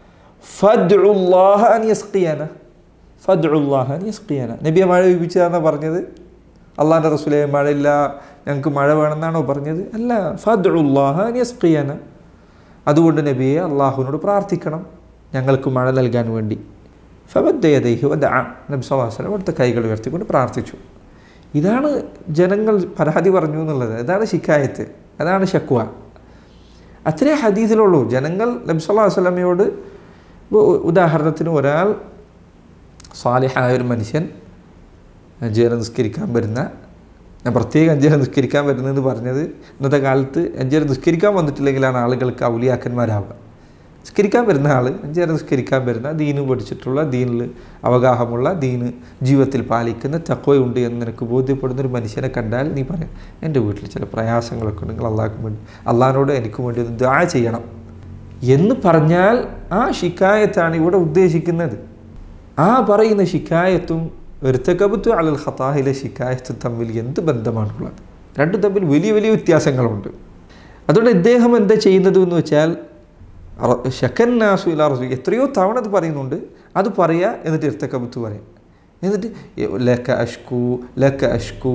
ഫദ്ഉല്ലാഹ അൻ യസ്ഖിയന ഫദ്ഉല്ലാഹ അൻ യസ്ഖിയന നബിയെ മഴ വിപ്പിച്ചതാണെന്നാണ് പറഞ്ഞത് അള്ളാഹിൻ്റെ റസൂലെ മഴയില്ല ഞങ്ങൾക്ക് മഴ വേണമെന്നാണോ പറഞ്ഞത് അല്ല ഫദ്ഉല്ലാഹ അൻ യസ്ഖിയന അതുകൊണ്ട് നബിയെ അള്ളാഹുവിനോട് പ്രാർത്ഥിക്കണം ഞങ്ങൾക്ക് മഴ നൽകാൻ വേണ്ടി ഫബദ്ദയദേഹി വദ നബി സല്ലാസ്ലം അവിടുത്തെ കൈകൾ ഉയർത്തിക്കൊണ്ട് പ്രാർത്ഥിച്ചു ഇതാണ് ജനങ്ങൾ പരാതി പറഞ്ഞു എന്നുള്ളത് ഇതാണ് ശിക്കായത്ത് അതാണ് ഷക്വ അത്രേ ഹദീസിലുള്ളൂ ജനങ്ങൾ നബി സല്ലാ വല്ലമയോട് ഉദാഹരണത്തിന് ഒരാൾ സാലിഹായ ഒരു മനുഷ്യൻ ജേന നിസ്കരിക്കാൻ വരുന്ന ഞാൻ പ്രത്യേകം അഞ്ചേരം നിസ്കരിക്കാൻ വരുന്നതെന്ന് പറഞ്ഞത് ഇന്നത്തെ കാലത്ത് അഞ്ചേരം നിസ്കരിക്കാൻ വന്നിട്ടില്ലെങ്കിലാണ് ആളുകൾക്ക് ഔലിയാക്കന്മാരാവുക നിസ്കരിക്കാൻ വരുന്ന ആൾ അഞ്ചേരം നിസ്കരിക്കാൻ വരുന്ന ദീന് പഠിച്ചിട്ടുള്ള ദീനിൽ അവഗാഹമുള്ള ദീന് ജീവിതത്തിൽ പാലിക്കുന്ന തക്കവയുണ്ട് എന്ന് നിനക്ക് ബോധ്യപ്പെടുന്ന ഒരു മനുഷ്യനെ കണ്ടാൽ നീ പറയാം എൻ്റെ വീട്ടിൽ ചില പ്രയാസങ്ങളൊക്കെ ഉണ്ട് നിങ്ങൾ അള്ളാഹ്ക്കും വേണ്ടി അള്ളാഹിനോട് എനിക്ക് വേണ്ടി ഒന്ന് ദ്വാ ചെയ്യണം എന്ന് പറഞ്ഞാൽ ആ ഷിക്കായത്താണ് ഇവിടെ ഉദ്ദേശിക്കുന്നത് ആ പറയുന്ന ഷിക്കായത്തും എർത്തകബത്തു അലൽ ഖത്താഹിലെ ഷിക്കായത്തും തമ്മിൽ എന്ത് ബന്ധമാണുള്ളത് രണ്ടും തമ്മിൽ വലിയ വലിയ വ്യത്യാസങ്ങളുണ്ട് അതുകൊണ്ട് ഇദ്ദേഹം എന്താ ചെയ്യുന്നത് എന്ന് വെച്ചാൽ ഷക്കൻ നാസു ഇലാ റസൂ എത്രയോ തവണ അത് പറയുന്നുണ്ട് അത് പറയുക എന്നിട്ട് ഇർത്തക്കബത്ത് പറയാം എന്നിട്ട് ലക്ക അഷ്കു ലക്ക അഷ്കു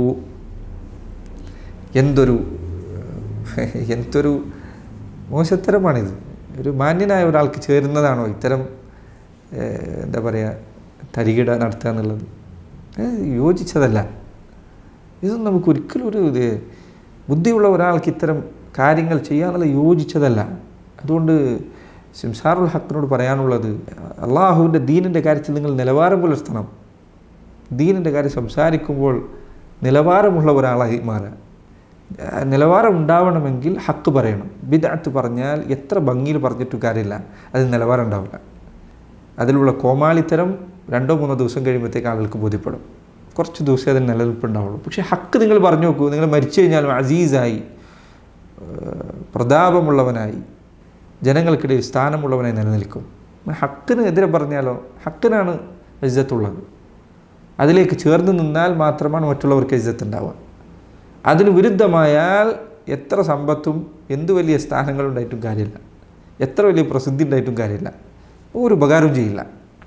എന്തൊരു എന്തൊരു മോശത്തരമാണിത് ഒരു മാന്യനായ ഒരാൾക്ക് ചേരുന്നതാണോ ഇത്തരം ഏഹ്, എന്താ പറയുക തരികിട നടത്തുക എന്നുള്ളത് ഏഹ്, യോജിച്ചതല്ല ഇതൊന്നും നമുക്ക് ഒരിക്കലും ഒരു ഇത് ബുദ്ധിയുള്ള ഒരാൾക്ക് ഇത്തരം കാര്യങ്ങൾ ചെയ്യാനുള്ള യോജിച്ചതല്ല അതുകൊണ്ട് സിംസാറുൽ ഹക്കിനോട് പറയാനുള്ളത് അള്ളാഹുവിൻ്റെ ദീനിൻ്റെ കാര്യത്തിൽ നിങ്ങൾ നിലവാരം പുലർത്തണം ദീനിൻ്റെ കാര്യം സംസാരിക്കുമ്പോൾ നിലവാരമുള്ള ഒരാളായി മാറുക ആ നിലവാരം ഉണ്ടാവണമെങ്കിൽ ഹക്ക് പറയണം ബിദാത്ത് പറഞ്ഞാൽ എത്ര ഭംഗിയിൽ പറഞ്ഞിട്ട് കാര്യമില്ല അതിന് നിലവാരം ഉണ്ടാവില്ല അതിലുള്ള കോമാളിത്തരം രണ്ടോ മൂന്നോ ദിവസം കഴിയുമ്പോഴത്തേക്ക് ആളുകൾക്ക് ബോധ്യപ്പെടും കുറച്ച് ദിവസമേ അതിന് നിലനിൽപ്പുണ്ടാവുള്ളൂ പക്ഷേ ഹക്ക് നിങ്ങൾ പറഞ്ഞു നോക്കൂ നിങ്ങൾ മരിച്ചു കഴിഞ്ഞാലും അസീസായി ഏഹ്, പ്രതാപമുള്ളവനായി ജനങ്ങൾക്കിടയിൽ സ്ഥാനമുള്ളവനായി നിലനിൽക്കും ഹക്കിന് എതിരെ പറഞ്ഞാലോ ഹക്കിനാണ് ഇജ്ജത്തുള്ളത് അതിലേക്ക് ചേർന്ന് നിന്നാൽ മാത്രമാണ് മറ്റുള്ളവർക്ക് ഇജ്ജത്ത് ഉണ്ടാവുക അതിന് വിരുദ്ധമായാൽ എത്ര സമ്പത്തും എന്ത് വലിയ സ്ഥാനങ്ങളുണ്ടായിട്ടും കാര്യമില്ല എത്ര വലിയ പ്രസിദ്ധി ഉണ്ടായിട്ടും കാര്യമില്ല ഒരു ഉപകാരവും ചെയ്യില്ല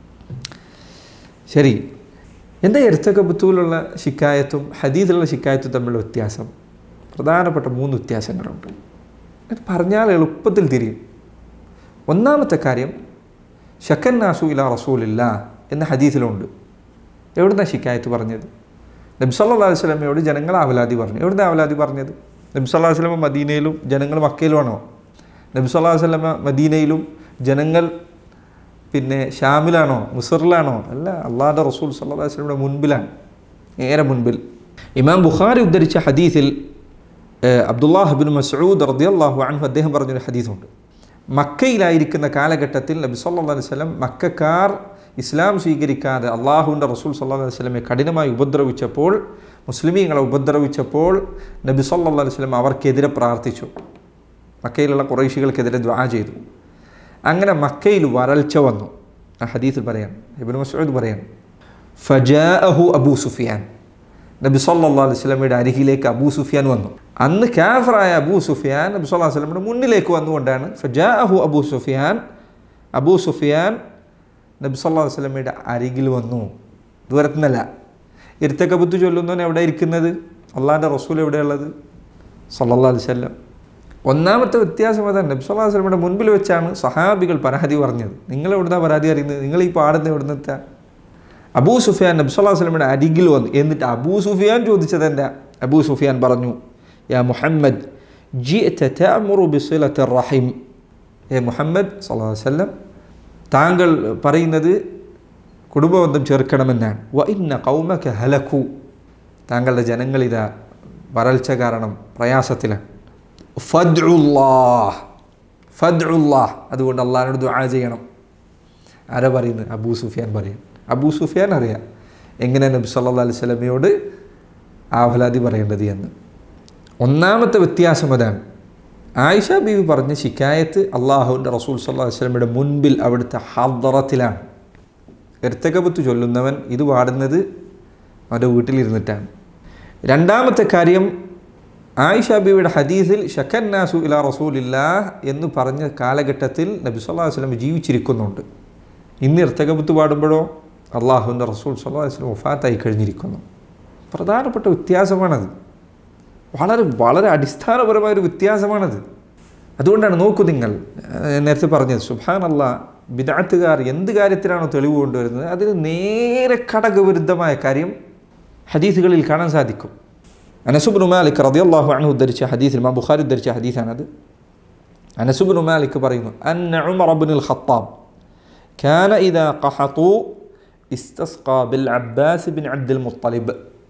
ശരി എന്താ എരുത്തക്കബത്തുവിലുള്ള ശിക്കായത്തും ഹദീദിലുള്ള ശിക്കായത്തും തമ്മിലുള്ള വ്യത്യാസം പ്രധാനപ്പെട്ട മൂന്ന് വ്യത്യാസങ്ങളുണ്ട് അത് പറഞ്ഞാൽ എളുപ്പത്തിൽ തിരിയും ഒന്നാമത്തെ കാര്യം ഷക്കൻ നാസു ഇല റസൂലില്ല എന്ന ഹദീസിലുണ്ട് എവിടുന്നാണ് ശിക്കായത്ത് പറഞ്ഞത് നബി സല്ലാ അലൈഹി സ്വലമയോട് ജനങ്ങൾ അവലാതി പറഞ്ഞു എവിടുന്ന അവലാതി പറഞ്ഞത് നബി സല്ലാ അലൈഹി സ്വലമ മദീനയിലും ജനങ്ങൾ മക്കയിലുമാണോ നബി സല്ലാ അലൈഹി സ്വലമ മദീനയിലും ജനങ്ങൾ പിന്നെ ഷാമിലാണോ മുസറിലാണോ അല്ല അള്ളാഹുടെ റസൂൽ സല്ലാ അലൈഹി സ്വലമിയുടെ മുൻപിലാണ് നേരെ മുൻപിൽ ഇമാം ബുഖാരി ഉദ്ധരിച്ച ഹദീസിൽ അബ്ദുല്ലാഹിബിൻ മസൂദ് റദിയല്ലാഹു അൻഹു അദ്ദേഹം പറഞ്ഞൊരു ഹദീസുണ്ട് മക്കയിലായിരിക്കുന്ന കാലഘട്ടത്തിൽ നബി സല്ലാ അലൈഹി സ്വലം മക്കാർ ഇസ്ലാം സ്വീകരിക്കാതെ അള്ളാഹുവിൻ്റെ റസൂൽ സല്ലാ അലൈഹി സ്വലമെ കഠിനമായി ഉപദ്രവിച്ചപ്പോൾ മുസ്ലിമീങ്ങളെ ഉപദ്രവിച്ചപ്പോൾ നബി സല്ലാ അലൈഹി സ്വലം അവർക്കെതിരെ പ്രാർത്ഥിച്ചു മക്കയിലുള്ള കുറേശികൾക്കെതിരെ ദ്വാ ചെയ്തു അങ്ങനെ മക്കയിൽ വരൾച്ച വന്നു ആ ഹദീസിൽ പറയാം ഇബിൻ മസൂദ് പറയാം ഫജാഅഹു അബൂ സുഫിയാൻ നബി സല്ലാ അലൈഹി സ്വലമയുടെ അരികിലേക്ക് അബൂ സുഫിയാൻ വന്നു അന്ന് കാഫറായ അബൂ സുഫിയാൻ നബി സല്ലാ വസ്ലമയുടെ മുന്നിലേക്ക് വന്നുകൊണ്ടാണ് ഫജാഅഹു അബൂ സുഫിയാൻ അബൂ സുഫിയാൻ നബി സല്ലാ വസ്ലമയുടെ അരികിൽ വന്നു ദൂരത്തുനിന്നല്ല ഇരുത്തക്കബുത്ത് ചൊല്ലുന്നവൻ എവിടെ ഇരിക്കുന്നത് അള്ളാഹിൻ്റെ റസൂൽ എവിടെയുള്ളത് സല്ലാ അലൈഹി സ്വല്ലം ഒന്നാമത്തെ വ്യത്യാസം അതാണ് നബി സല്ലാ വസ്ലമയുടെ മുൻപിൽ വെച്ചാണ് സഹാബികൾ പരാതി പറഞ്ഞത് നിങ്ങൾ എവിടുന്ന പരാതി അറിയുന്നത് നിങ്ങൾ ഈ പാടുന്ന എവിടുന്നത്തെ അബൂ സുഫിയാൻ നബി സല്ലാ വസ്ലമയുടെ അരികിൽ വന്നു എന്നിട്ട് അബൂ സുഫിയാൻ ചോദിച്ചത് എന്താ അബൂ സുഫിയാൻ പറഞ്ഞു യാ മുഹമ്മദ് ജി റഹിം ഏ മുഹമ്മദ് സല്ലാ വല്ലം താങ്കൾ പറയുന്നത് കുടുംബബന്ധം ചേർക്കണമെന്നാണ് വ ഇന്ന കൗമക ഹലക്കു താങ്കളുടെ ജനങ്ങളിതാ വരൾച്ച കാരണം പ്രയാസത്തിലാണ് ഫദ്ഉല്ലാഹ് ഫദ്ഉല്ലാഹ് അതുകൊണ്ട് അള്ളാഹിനോട് ദുആ ചെയ്യണം ആരാ പറയുന്നത് അബൂ സുഫിയാൻ പറയും അബൂ സുഫിയാൻ അറിയാം എങ്ങനെ നബി സല്ലാ അലൈഹി സ്വലമയോട് ആഹ്ലാദി പറയേണ്ടത് എന്ന് ഒന്നാമത്തെ വ്യത്യാസം അതാണ് ആയിഷ ബീവി പറഞ്ഞ ശിക്കായത്ത് അള്ളാഹുവിൻ്റെ റസൂൽ സല്ലാ വസ്ലമയുടെ മുൻപിൽ അവിടുത്തെ ഹദ്റത്തിലാണ് എർത്തകബത്ത് ചൊല്ലുന്നവൻ ഇത് പാടുന്നത് അവൻ്റെ വീട്ടിലിരുന്നിട്ടാണ് രണ്ടാമത്തെ കാര്യം ആയിഷ ബീവിയുടെ ഹദീസിൽ ഷക്കൻ നാസു ഇല റസൂലില്ല എന്ന് പറഞ്ഞ കാലഘട്ടത്തിൽ നബി സല്ലാ വസ്ലം ജീവിച്ചിരിക്കുന്നുണ്ട് ഇന്ന് ഇർത്തകബത്ത് പാടുമ്പോഴോ അള്ളാഹുവിൻ്റെ റസൂൽ സല്ലാ വസ്ലം ഒഫാത്തായി കഴിഞ്ഞിരിക്കുന്നു പ്രധാനപ്പെട്ട വ്യത്യാസമാണത് വളരെ വളരെ അടിസ്ഥാനപരമായൊരു വ്യത്യാസമാണത് അതുകൊണ്ടാണ് നോക്കൂ നിങ്ങൾ ഞാൻ നേരത്തെ പറഞ്ഞത് സുബാൻ അല്ല ബിദാത്തുകാർ എന്ത് കാര്യത്തിലാണോ തെളിവ് കൊണ്ടുവരുന്നത് അതിന് നേരെ ഘടകവിരുദ്ധമായ കാര്യം ഹദീസുകളിൽ കാണാൻ സാധിക്കും അനസുബ് മാലിക് റദിയല്ലാഹു അൻഹു ഉദ്ധരിച്ച ഹദീസിൽ മാ ബുഖാരി ഉദ്ധരിച്ച ഹദീസാണത് അനസുബ് മാലിക് പറയുന്നു അൻ ഉമർ അബ്നുൽ ഖത്താബ് كان إذا قحطوا استسقى بالعباس بن عبد المطلب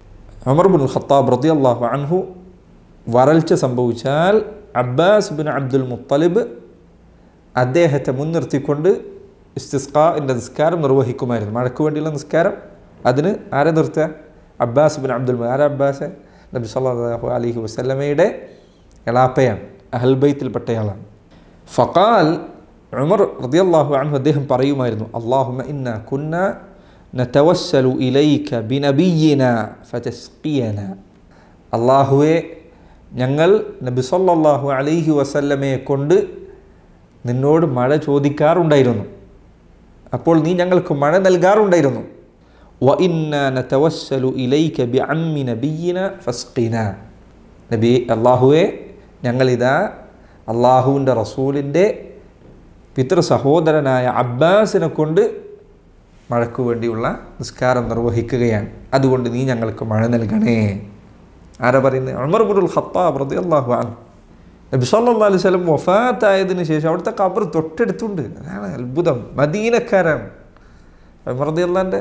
ഉമർ ബിൻ ഖത്താബ് റതി അള്ളാഹു അൻഹു വരൾച്ച സംഭവിച്ചാൽ അബ്ബാസ് ബിൻ അബ്ദുൽ മുത്തലിബ് അദ്ദേഹത്തെ മുൻനിർത്തിക്കൊണ്ട് ഇസ്തിസ്കാൻ്റെ നിസ്കാരം നിർവഹിക്കുമായിരുന്നു മഴയ്ക്ക് വേണ്ടിയുള്ള നിസ്കാരം അതിന് ആരെ നിർത്തുക അബ്ബാസ് ബിൻ അബ്ദുൽ ആരാ അബ്ബാസ് നബി സല്ലല്ലാഹു അലൈഹി വസല്ലമയുടെ എളാപ്പയാണ് അഹൽബൈത്തിൽപ്പെട്ടയാളാണ് ഫഖാൽ ഉമർ റളിയല്ലാഹു അൻഹു അദ്ദേഹം പറയുമായിരുന്നു അല്ലാഹുമ്മ ഇന്ന കുന്ന നതവസ്സലു ഇലൈക ബിനബിയിന ഫതസ്ഖിയന അള്ളാഹുവെ ഞങ്ങൾ നബി സല്ലല്ലാഹു അലൈഹി വസല്ലമയെ കൊണ്ട് നിന്നോട് മഴ ചോദിക്കാറുണ്ടായിരുന്നു അപ്പോൾ നീ ഞങ്ങൾക്ക് മഴ നൽകാറുണ്ടായിരുന്നു വ ഇന്ന നതവസ്സലു ഇലൈക ബിഅമ്മി നബിയിന ഫസ്ഖിന നബി അള്ളാഹുവെ ഞങ്ങളിതാ അള്ളാഹുവിൻ്റെ റസൂലിൻ്റെ പിതൃ സഹോദരനായ അബ്ബാസിനെ കൊണ്ട് മഴയ്ക്ക് വേണ്ടിയുള്ള നിസ്കാരം നിർവഹിക്കുകയാണ് അതുകൊണ്ട് നീ ഞങ്ങൾക്ക് മഴ നൽകണേ ആരാ പറയുന്നത് ഉമർ ബുൽ ഖത്താബ് റളിയല്ലാഹു അൻഹു നബി സല്ലല്ലാഹു അലൈഹി വസല്ലം വഫാത്തായതിനു ശേഷം അവിടുത്തെ ഖബർ തൊട്ടടുത്തുണ്ട് അതാണ് അത്ഭുതം മദീനക്കാരാണ് ഉമർ റളിയല്ലാഹുവിൻ്റെ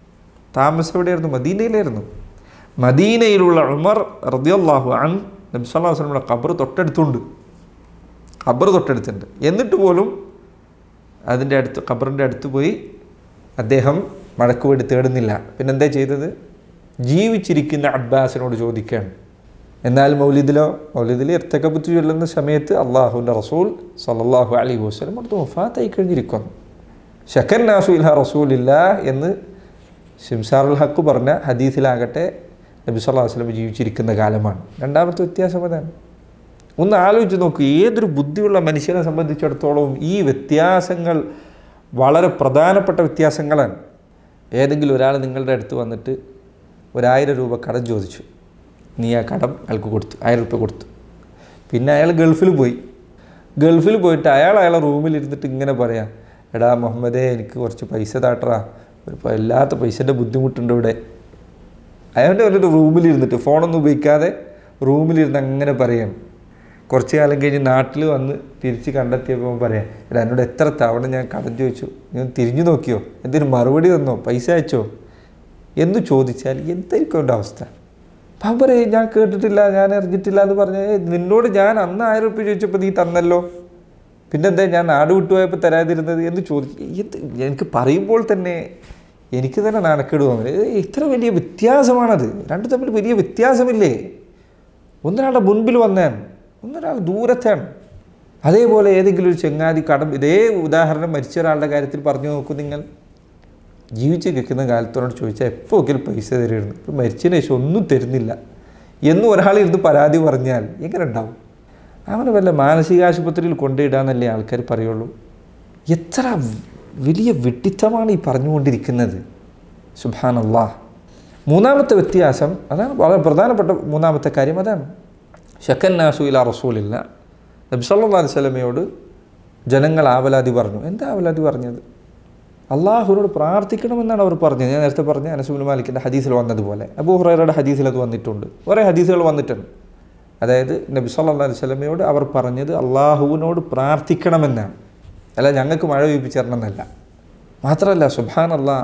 താമസം എവിടെയായിരുന്നു മദീനയിലായിരുന്നു മദീനയിലുള്ള ഉമർ റളിയല്ലാഹു അൻ നബി സല്ലല്ലാഹു അലൈഹി വസല്ലമയുടെ ഖബർ തൊട്ടടുത്തുണ്ട് ഖബർ തൊട്ടടുത്തുണ്ട് എന്നിട്ട് പോലും അതിൻ്റെ അടുത്ത് ഖബറിൻ്റെ അടുത്ത് പോയി അദ്ദേഹം മഴക്ക് വേണ്ടി തേടുന്നില്ല പിന്നെന്താ ചെയ്തത് ജീവിച്ചിരിക്കുന്ന അബ്ബാസിനോട് ചോദിക്കുകയാണ് എന്നാൽ മൗലിദിലോ മൗലിദിൽ ഇർത്തക്കബത്ത് ചൊല്ലുന്ന സമയത്ത് അള്ളാഹുവിൻ്റെ റസൂൽ സല്ലല്ലാഹു അലൈഹി വസ്ലം അടുത്ത് വഫാത്തായി കഴിഞ്ഞിരിക്കുന്നു ഷക്കൻ നാസു ഇല്ല റസൂലില്ല എന്ന് ഷിംസാറുൽ ഹക്ക് പറഞ്ഞ ഹദീസിലാകട്ടെ നബി സല്ലല്ലാഹു അലൈഹി വസല്ലം ജീവിച്ചിരിക്കുന്ന കാലമാണ് രണ്ടാമത്തെ വ്യത്യാസം അതാണ് ഒന്ന് ആലോചിച്ച് നോക്കൂ ഏതൊരു ബുദ്ധിയുള്ള മനുഷ്യനെ സംബന്ധിച്ചിടത്തോളം ഈ വ്യത്യാസങ്ങൾ വളരെ പ്രധാനപ്പെട്ട വ്യത്യാസങ്ങളാണ് ഏതെങ്കിലും ഒരാൾ നിങ്ങളുടെ അടുത്ത് വന്നിട്ട് ഒരായിരം രൂപ കടം ചോദിച്ചു നീ ആ കടം അയാൾക്ക് കൊടുത്തു ആയിരം രൂപ കൊടുത്തു പിന്നെ അയാൾ ഗൾഫിൽ പോയി ഗൾഫിൽ പോയിട്ട് അയാൾ അയാളെ റൂമിലിരുന്നിട്ട് ഇങ്ങനെ പറയാം എടാ മുഹമ്മദേ എനിക്ക് കുറച്ച് പൈസ താട്ടറാ ഒരു വല്ലാത്ത പൈസൻ്റെ ബുദ്ധിമുട്ടുണ്ട് ഇവിടെ അയാളുടെ ഒരു റൂമിലിരുന്നിട്ട് ഫോണൊന്നും ഉപയോഗിക്കാതെ റൂമിലിരുന്ന് അങ്ങനെ പറയാണ് കുറച്ച് കാലം കഴിഞ്ഞ് നാട്ടിൽ വന്ന് തിരിച്ച് കണ്ടെത്തിയപ്പോൾ പറയാം എടാ എന്നോട് എത്ര തവണ ഞാൻ കടം ചോദിച്ചു ഞാൻ തിരിഞ്ഞു നോക്കിയോ എന്തിനു മറുപടി തന്നോ പൈസ അയച്ചോ എന്ന് ചോദിച്ചാൽ എന്തായിരിക്കും അവൻ്റെ അവസ്ഥ അപ്പം പറയും ഞാൻ കേട്ടിട്ടില്ല ഞാൻ അറിഞ്ഞിട്ടില്ല എന്ന് പറഞ്ഞ നിന്നോട് ഞാൻ അന്ന് ആയിരം റുപ്യ ചോദിച്ചപ്പോൾ നീ തന്നല്ലോ പിന്നെന്താ ഞാൻ നാട് വിട്ടുപോയപ്പോൾ തരാതിരുന്നത് എന്ന് ചോദിച്ചു എന്ത് എനിക്ക് പറയുമ്പോൾ തന്നെ എനിക്ക് തന്നെ നാണക്കേട് തോന്നുന്നത് ഇത്ര വലിയ വ്യത്യാസമാണത് രണ്ടു തമ്മിൽ വലിയ വ്യത്യാസമില്ലേ ഒന്നൊരാളുടെ മുൻപിൽ വന്നാൻ ഒന്നൊരാൾ ദൂരത്താണ് അതേപോലെ ഏതെങ്കിലും ഒരു ചെങ്ങാതി കടം ഇതേ ഉദാഹരണം മരിച്ച ഒരാളുടെ കാര്യത്തിൽ പറഞ്ഞു നോക്കൂ നിങ്ങൾ ജീവിച്ച് നിൽക്കുന്ന കാലത്തോട് ചോദിച്ചാൽ എപ്പോൾ ഒരിക്കൽ പൈസ തരുമായിരുന്നു ഇപ്പം മരിച്ചതിന് ശേഷം ഒന്നും തരുന്നില്ല എന്നും ഒരാളിരുന്ന് പരാതി പറഞ്ഞാൽ എങ്ങനെ ഉണ്ടാവും അവനെ വല്ല മാനസികാശുപത്രിയിൽ കൊണ്ടിടാന്നല്ലേ ആൾക്കാർ പറയുള്ളൂ എത്ര വലിയ വിഡിത്തമാണ് ഈ പറഞ്ഞുകൊണ്ടിരിക്കുന്നത് സുബാനല്ലാ മൂന്നാമത്തെ വ്യത്യാസം അതാണ് വളരെ പ്രധാനപ്പെട്ട മൂന്നാമത്തെ കാര്യം അതാണ് ഷക്കൻ നാസു ഇല റസൂലില്ല നബി സല്ലല്ലാഹു അലൈഹി വസല്ലമയോട് ജനങ്ങൾ ആവലാതി പറഞ്ഞു എന്താ ആവലാതി പറഞ്ഞത് അള്ളാഹുവിനോട് പ്രാർത്ഥിക്കണമെന്നാണ് അവർ പറഞ്ഞത് ഞാൻ നേരത്തെ പറഞ്ഞ അനസുബിൻ മാലിക്കിൻ്റെ ഹദീസിൽ വന്നതുപോലെ അബൂ ഹുറൈറയുടെ ഹദീസിൽ അത് വന്നിട്ടുണ്ട് കുറേ ഹദീസുകൾ വന്നിട്ടുണ്ട് അതായത് നബി സല്ലല്ലാഹു അലൈഹി വസല്ലമയോട് അവർ പറഞ്ഞത് അള്ളാഹുവിനോട് പ്രാർത്ഥിക്കണമെന്നാണ് അല്ല ഞങ്ങൾക്ക് മഴ പെയ്പ്പിച്ചു തരണമെന്നല്ല മാത്രമല്ല സുബാൻ അള്ളാ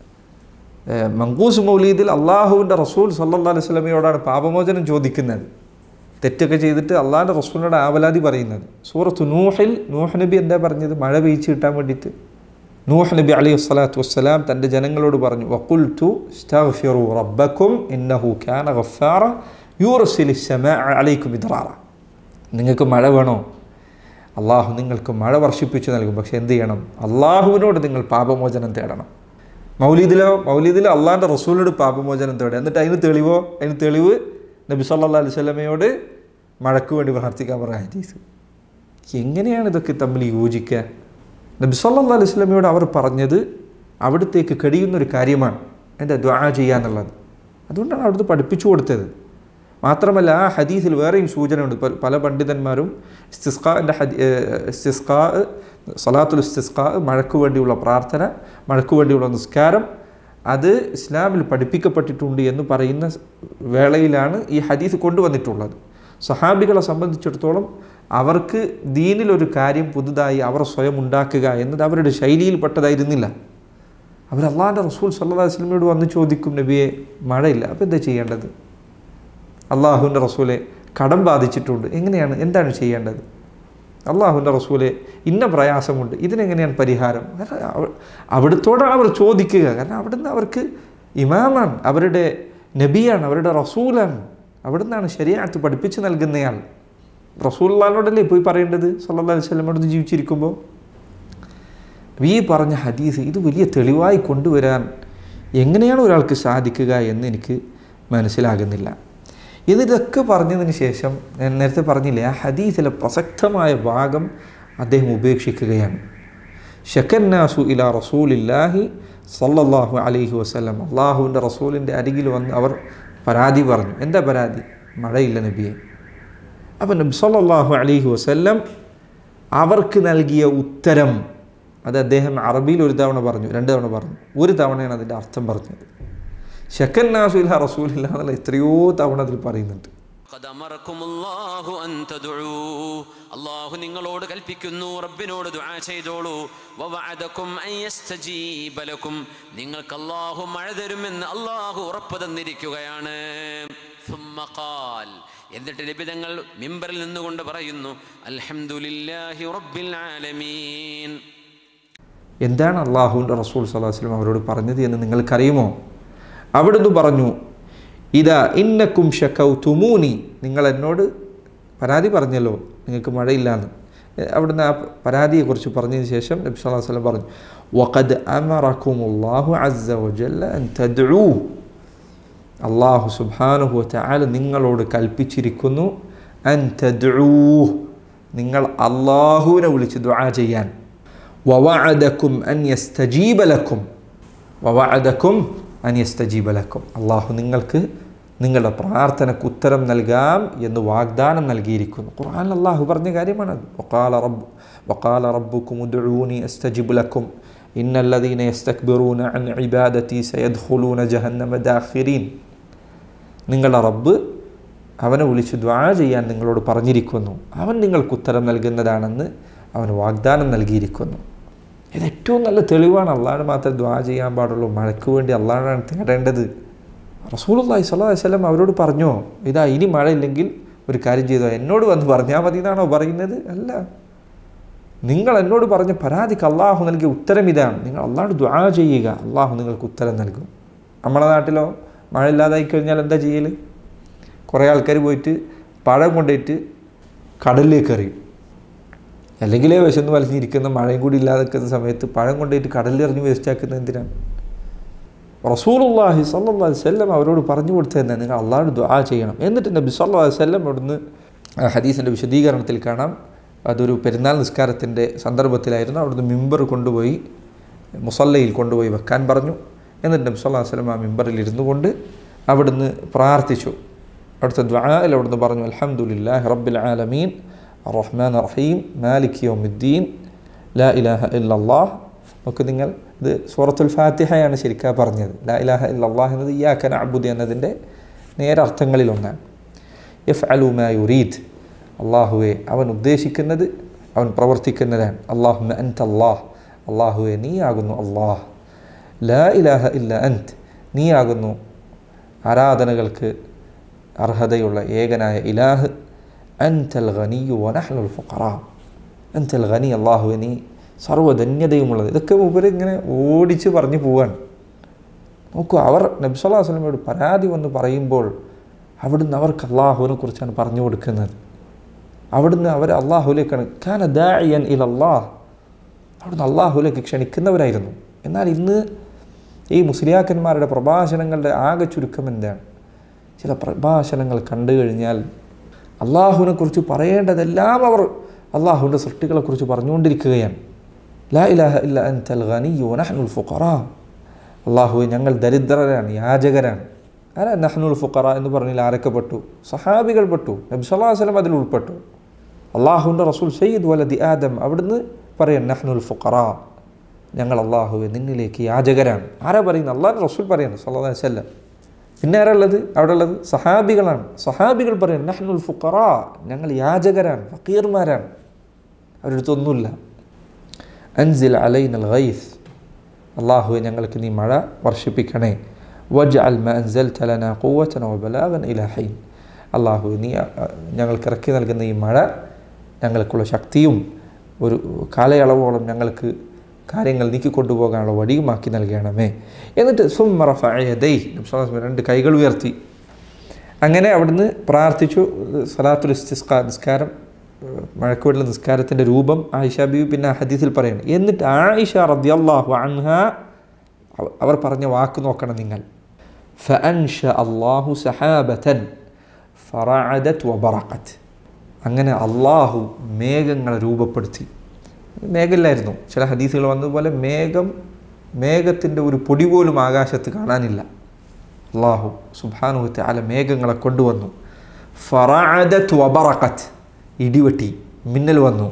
മങ്കൂസ് മൗലീദിൽ അള്ളാഹുവിൻ്റെ റസൂൽ സല്ലല്ലാഹു അലൈഹി വസല്ലമയോടാണ് പാപമോചനം ചോദിക്കുന്നത് തെറ്റൊക്കെ ചെയ്തിട്ട് അള്ളാഹിൻ്റെ റസൂലിനോട് ആവലാതി പറയുന്നത് സൂറത്ത് നൂഹിൽ നൂഹ് നബി എന്താ പറഞ്ഞത് മഴ പെയ്ച്ച് കിട്ടാൻ വേണ്ടിയിട്ട് നൂഹ് നബി അലൈഹി സ്വലാത്തു വസ്സലാം തൻ്റെ ജനങ്ങളോട് പറഞ്ഞു വക്കുൽ തു സ്തഗ്ഫിറു റബ്ബക്കും ഇന്നഹു കാന ഗഫാറ യൂറസിലി അലൈക്കും ഇദ്റാറ നിങ്ങൾക്ക് മഴ വേണോ അള്ളാഹു നിങ്ങൾക്ക് മഴ വർഷിപ്പിച്ചു നൽകും പക്ഷെ എന്ത് ചെയ്യണം അള്ളാഹുവിനോട് നിങ്ങൾ പാപമോചനം തേടണം മൗലീദിലോ മൗലീദിലോ അള്ളാഹിൻ്റെ റസൂലിനോട് പാപമോചനം തേടുക എന്നിട്ട് അതിന് തെളിവോ അതിന് തെളിവ് നബി സല്ലാ അലൈഹി സ്വലമയോട് മഴയ്ക്ക് വേണ്ടി പ്രാർത്ഥിക്കാൻ പറഞ്ഞ ഹദീസ് എങ്ങനെയാണ് ഇതൊക്കെ തമ്മിൽ യോജിക്കുക നബി സല്ലാ അലൈഹി സ്വലമയോട് അവർ പറഞ്ഞത് അവിടത്തേക്ക് കഴിയുന്നൊരു കാര്യമാണ് എൻ്റെ ദ്വാ ചെയ്യാന്നുള്ളത് അതുകൊണ്ടാണ് അവിടുത്തെ പഠിപ്പിച്ചു കൊടുത്തത് മാത്രമല്ല ആ ഹദീസിൽ വേറെയും സൂചനയുണ്ട് പല പണ്ഡിതന്മാരും ഇസ്തിസ്ഖാൻ്റെ ഹദി ഇസ്തിസ്ഖാ സലാത്തുൽ ഇസ്തിസ്ഖാ മഴയ്ക്ക് വേണ്ടിയുള്ള പ്രാർത്ഥന മഴയ്ക്ക് വേണ്ടിയുള്ള നിസ്കാരം അത് ഇസ്ലാമിൽ പഠിപ്പിക്കപ്പെട്ടിട്ടുണ്ട് എന്ന് പറയുന്ന വേളയിലാണ് ഈ ഹദീസ് കൊണ്ടുവന്നിട്ടുള്ളത് സഹാബികളെ സംബന്ധിച്ചിടത്തോളം അവർക്ക് ദീനിലൊരു കാര്യം പുതുതായി അവർ സ്വയം ഉണ്ടാക്കുക എന്നത് അവരുടെ ശൈലിയിൽപ്പെട്ടതായിരുന്നില്ല അവർ അള്ളാഹിൻ്റെ റസൂൽ സല്ലാ വസ്ലമിയോട് വന്ന് ചോദിക്കും നബിയെ മഴയില്ല അപ്പോൾ എന്താ ചെയ്യേണ്ടത് അള്ളാഹുവിൻ്റെ റസൂലെ കടം ബാധിച്ചിട്ടുണ്ട് എങ്ങനെയാണ് എന്താണ് ചെയ്യേണ്ടത് അള്ളാഹുവിൻ്റെ റസൂലെ ഇന്ന പ്രയാസമുണ്ട് ഇതിനെങ്ങനെയാണ് പരിഹാരം കാരണം അവ- അവിടുത്തോടാണ് അവർ ചോദിക്കുക കാരണം അവിടുന്ന് അവർക്ക് ഇമാമാണ് അവരുടെ നബിയാണ് അവരുടെ റസൂലാണ് അവിടുന്നാണ് ശരിയാത്ത് പഠിപ്പിച്ച് നൽകുന്നയാൾ റസൂലിനോടല്ലേ പോയി പറയേണ്ടത് സല്ലാ അലൈഹി സ്വലമോട് ജീവിച്ചിരിക്കുമ്പോൾ ഈ പറഞ്ഞ ഹദീസ് ഇത് വലിയ തെളിവായി കൊണ്ടുവരാൻ എങ്ങനെയാണ് ഒരാൾക്ക് സാധിക്കുക എന്ന് എനിക്ക് മനസ്സിലാകുന്നില്ല എന്നിതൊക്കെ പറഞ്ഞതിന് ശേഷം ഞാൻ നേരത്തെ പറഞ്ഞില്ലേ ആ ഹദീസിലെ പ്രസക്തമായ ഭാഗം അദ്ദേഹം ഉപേക്ഷിക്കുകയാണ് ഷക്കന്നാസു ഇല റസൂലില്ലാഹി സല്ലല്ലാഹു അലൈഹി വസല്ലം അള്ളാഹുവിൻ്റെ റസൂലിൻ്റെ അരികിൽ വന്ന് അവർ പരാതി പറഞ്ഞു എന്താ പരാതി മഴയില്ല നബിയെ അപ്പം നബി സല്ലല്ലാഹു അലൈഹി വസല്ലം അവർക്ക് നൽകിയ ഉത്തരം അത് അദ്ദേഹം അറബിയിൽ ഒരു തവണ പറഞ്ഞു രണ്ട് തവണ പറഞ്ഞു ഒരു തവണയാണ് അതിൻ്റെ അർത്ഥം പറഞ്ഞത് ഷക്കൻ നാസുല റസൂലില്ല എന്നുള്ള എത്രയോ തവണ അതിൽ പറയുന്നുണ്ട് قد أمركم الله أن تدعوا അള്ളാഹു നിങ്ങളോട് കൽപ്പിക്കുന്നു റബ്ബിനോട് ദുആ ചെയ്തോളൂ വവഅദക്കും അൻ യസ്തജീബ ലക്കും നിങ്ങൾക്ക് അള്ളാഹു മഴ തരുമെന്ന് അള്ളാഹു ഉറപ്പ് തന്നിരിക്കുകയാണ് ثم قال എന്നിട്ട് നബി തങ്ങൾ മിമ്പറിൽ നിന്നുകൊണ്ട് പറയുന്നു അൽഹംദുലില്ലാഹി റബ്ബിൽ ആലമീൻ എന്താണ് അള്ളാഹുവിൻ്റെ റസൂൽ സല്ലല്ലാഹു അലൈഹി വസല്ലം അവരോട് പറഞ്ഞത് എന്ന് നിങ്ങൾക്കറിയുമോ അവിടുന്ന് പറഞ്ഞു ഇതാ ഇന്നക്കും ഷക്കൗതുമൂനി നിങ്ങൾ എന്നോട് പരാതി പറഞ്ഞല്ലോ നിങ്ങൾക്ക് മഴയില്ലാന്ന് എ, അവിടുന്ന് ആ പരാതിയെക്കുറിച്ച് പറഞ്ഞതിന് ശേഷം നബി സല്ലല്ലാഹു അലൈഹി വസല്ലം പറഞ്ഞു വഖദ് അമറക്കുമുല്ലാഹു അസ്സ വജല്ല അൻ തദ്ഉ അള്ളാഹു സുബ്ഹാനഹു വതആല നിങ്ങളോട് കൽപ്പിച്ചിരിക്കുന്നു അൻ തദ്ഉ നിങ്ങൾ അള്ളാഹുവിനെ വിളിച്ച് ദുആ ചെയ്യാൻ വവഅദക്കും അൻ യസ്തജീബ ലക്കും വവഅദക്കും അൻ യസ്തജീബ ലക്കും അള്ളാഹു നിങ്ങൾക്ക് നിങ്ങളുടെ പ്രാർത്ഥനയ്ക്ക് ഉത്തരം നൽകാം എന്ന് വാഗ്ദാനം നൽകിയിരിക്കുന്നു ഖുർആൻ അള്ളാഹു പറഞ്ഞ കാര്യമാണത് വഖാല റബ്ബ് വഖാല റബ്ബുക്കും ഉദ്ഊനി അസ്തജിബ് ലക്കും ഇന്നല്ലദീന യസ്തക്ബിറൂന അൻ ഇബാദതി സയദ്ഖുലൂന ജഹന്നമ ദാഖിരീൻ നിങ്ങളുടെ റബ്ബ് അവനെ വിളിച്ച് ദ്വാ ചെയ്യാൻ നിങ്ങളോട് പറഞ്ഞിരിക്കുന്നു അവൻ നിങ്ങൾക്ക് ഉത്തരം നൽകുന്നതാണെന്ന് അവന് വാഗ്ദാനം നൽകിയിരിക്കുന്നു ഇത് ഏറ്റവും നല്ല തെളിവാണ് അള്ളാഹ് മാത്രമേ ദ്വാ ചെയ്യാൻ പാടുള്ളൂ മഴയ്ക്ക് വേണ്ടി അള്ളാഹാണ് തേടേണ്ടത് റസൂലുള്ളാഹി സ്വല്ലല്ലാഹു അലൈഹി വസല്ലം അവരോട് പറഞ്ഞോ ഇതാ ഇനി മഴയില്ലെങ്കിൽ ഒരു കാര്യം ചെയ്തോ എന്നോട് വന്ന് പറഞ്ഞാൽ മതി എന്നാണോ പറയുന്നത് അല്ല നിങ്ങൾ എന്നോട് പറഞ്ഞ പരാതിക്ക് അള്ളാഹു നൽകിയ ഉത്തരം ഇതാണ് നിങ്ങൾ അള്ളാഹോട് ദ്വാ ചെയ്യുക അള്ളാഹു നിങ്ങൾക്ക് ഉത്തരം നൽകും നമ്മുടെ നാട്ടിലോ മഴ ഇല്ലാതായി കഴിഞ്ഞാൽ എന്താ ചെയ്യൽ കുറേ ആൾക്കാർ പോയിട്ട് പഴം കൊണ്ടുപോയിട്ട് കടലിലേക്ക് എറിയും അല്ലെങ്കിലേ വിശന്ന് വലിഞ്ഞിരിക്കുന്ന മഴയും കൂടി ഇല്ലാതെ നിൽക്കുന്ന സമയത്ത് പഴം കൊണ്ടുപോയിട്ട് കടലിൽ എറിഞ്ഞ് വേസ്റ്റാക്കുന്നത് എന്തിനാണ് റസൂലുള്ളാഹി സല്ലല്ലാഹു അലൈഹി വസല്ലം അവരോട് പറഞ്ഞു കൊടുത്തത് തന്നെ നിങ്ങൾ അള്ളാഹോട് ദുആ ചെയ്യണം എന്നിട്ട് നബി സല്ലല്ലാഹു അലൈഹി വസല്ലം അവിടുന്ന് ആ ഹദീസിൻ്റെ വിശദീകരണത്തിൽ കാണാം അതൊരു പെരുന്നാൾ നിസ്കാരത്തിൻ്റെ സന്ദർഭത്തിലായിരുന്നു അവിടുന്ന് മിമ്പർ കൊണ്ടുപോയി മുസല്ലയിൽ കൊണ്ടുപോയി വെക്കാൻ പറഞ്ഞു എന്നിട്ട് നബി സല്ലല്ലാഹു അലൈഹി വസല്ലം ആ മിമ്പറിൽ ഇരുന്നു കൊണ്ട് അവിടുന്ന് പ്രാർത്ഥിച്ചു അവിടുത്തെ ദ്വായിൽ അവിടുന്ന് പറഞ്ഞു അൽഹംദുലില്ലാഹി റബ്ബിൽ ആലമീൻ റഹ്മാൻ റഹീം മാലിക് യൗമിദ്ദീൻ ലാ ഇലാഹ ഇല്ലല്ലാഹ് നമുക്ക് നിങ്ങൾ ഇത് സൂറത്തുൽ ഫാത്തിഹയാണ് ശരിക്കാ പറഞ്ഞത് ലാ ഇലാഹ ഇല്ലല്ലാഹ് എന്നത് ഇയാക്ക നഅബുദ് എന്നതിൻ്റെ നേരർത്ഥങ്ങളിലൊന്നാണ് എഫ് അലുമാ യുരീദ് അള്ളാഹുവെ അവൻ ഉദ്ദേശിക്കുന്നത് അവൻ പ്രവർത്തിക്കുന്നതാണ് അള്ളാഹുമ അൻത് അള്ളാഹ് അള്ളാഹുവെ നീയാകുന്നു അള്ളാഹ് ലാ ഇലാഹ ഇല്ല അൻത് നീയാകുന്നു ആരാധനകൾക്ക് അർഹതയുള്ള ഏകനായ ഇലാഹ് അൻതൽ ഖനിയു വനഹ്നുൽ ഫുഖറ അൻതൽ ഖനി അള്ളാഹുവെ നീ സർവ്വധന്യതയുമുള്ളത് ഇതൊക്കെ ഉപരി ഇങ്ങനെ ഓടിച്ച് പറഞ്ഞു പോവാണ് നോക്കൂ അവർ നബി സല്ലല്ലാഹു അലൈഹി വസല്ലമയോട് പരാതി വന്ന് പറയുമ്പോൾ അവിടുന്ന് അവർക്ക് അള്ളാഹുവിനെ കുറിച്ചാണ് പറഞ്ഞു കൊടുക്കുന്നത് അവിടുന്ന് അവർ അള്ളാഹുലേക്കാണ് ഖാന ദാഇയൻ ഇൽ അള്ളാഹ് അവിടുന്ന് അള്ളാഹുലേക്ക് ക്ഷണിക്കുന്നവരായിരുന്നു എന്നാൽ ഇന്ന് ഈ മുസ്ലിയാക്കന്മാരുടെ പ്രഭാഷണങ്ങളുടെ ആകെ ചുരുക്കം എന്താണ് ചില പ്രഭാഷണങ്ങൾ കണ്ടു കഴിഞ്ഞാൽ അള്ളാഹുവിനെക്കുറിച്ച് പറയേണ്ടതെല്ലാം അവർ അള്ളാഹുവിൻ്റെ സൃഷ്ടികളെക്കുറിച്ച് പറഞ്ഞുകൊണ്ടിരിക്കുകയാണ് ലാ ഇലാഹ ഇല്ല അൻതൽ ഖനിയ്യു വനഹ്നുൽ ഫുഖറ അള്ളാഹുവെ ഞങ്ങൾ ദരിദ്രരാണ് യാചകരാണ് ആരാ നഹ്നുൽ ഫുഖറ എന്ന് പറഞ്ഞാൽ ആരൊക്കെ പെട്ടു സഹാബികൾ പെട്ടു നബി സല്ലല്ലാഹു അലൈഹി വസല്ലം അതിൽ ഉൾപ്പെട്ടു അള്ളാഹുവിൻ്റെ റസൂൽ സയ്യിദ് വലദി ആദം അവിടുന്ന് പറയാം നഹ്നുൽ ഫുഖറ ഞങ്ങൾ അള്ളാഹുവെ നിന്നിലേക്ക് യാചകരാണ് ആരാ പറയുന്നത് അള്ളാഹു റസൂൽ പറയുന്നത് സല്ലല്ലാഹു അലൈഹി വസല്ലം പിന്നെ ആരാ ഉള്ളത് അവിടെ ഉള്ളത് സഹാബികളാണ് സഹാബികൾ പറയും നഹ്നുൽ ഫുഖറ ഞങ്ങൾ യാചകരാണ് ഫക്കീർമാരാണ് അവരുടെ അടുത്തൊന്നുമില്ല അൻസിൽ അലൈനൽ ഗൈസ് അള്ളാഹുവെ ഞങ്ങൾക്ക് നീ മഴ വർഷിപ്പിക്കണേ വജ് അൽ മൻസൽ തലന കൂവച്ചന ബലാവൻ ഇലഹൈൻ അള്ളാഹു നീ അ, അ, ഞങ്ങൾക്ക് ഇറക്കി നൽകുന്ന ഈ മഴ ഞങ്ങൾക്കുള്ള ശക്തിയും ഒരു കാലയളവോളം ഞങ്ങൾക്ക് കാര്യങ്ങൾ നീക്കിക്കൊണ്ടുപോകാനുള്ള വടിയുമാക്കി നൽകണമേ എന്നിട്ട് സുമറഫയദൈ രണ്ട് കൈകൾ ഉയർത്തി അങ്ങനെ അവിടുന്ന് പ്രാർത്ഥിച്ചു സലാത്തുൽ ഇസ്തിസ്കാ നിസ്കാരം ഏഹ് മഴക്ക് വേണ്ടിയുള്ള നിസ്കാരത്തിൻ്റെ രൂപം ആയിഷ ബീവി പിന്നെ ആ ഹദീസിൽ പറയണം എന്നിട്ട് ആയിഷ റദ്യല്ലാഹു അൻഹ അവ- അവർ പറഞ്ഞ വാക്ക് നോക്കണം നിങ്ങൾ ഫഅൻഷ അള്ളാഹു സഹാബത്തൻ ഫറഅദത് വബറഖത്ത് അങ്ങനെ അള്ളാഹു മേഘങ്ങളെ രൂപപ്പെടുത്തി മേഘമില്ലായിരുന്നു ചില ഹദീസുകൾ വന്നതുപോലെ മേഘം മേഘത്തിൻ്റെ ഒരു പൊടി പോലും ആകാശത്ത് കാണാനില്ല അള്ളാഹു സുബാനുഹത്തെ അല മേഘങ്ങളെ കൊണ്ടുവന്നു ഫറാദത്ത് വബറക്കത്ത് ഇടിവെട്ടി മിന്നൽ വന്നു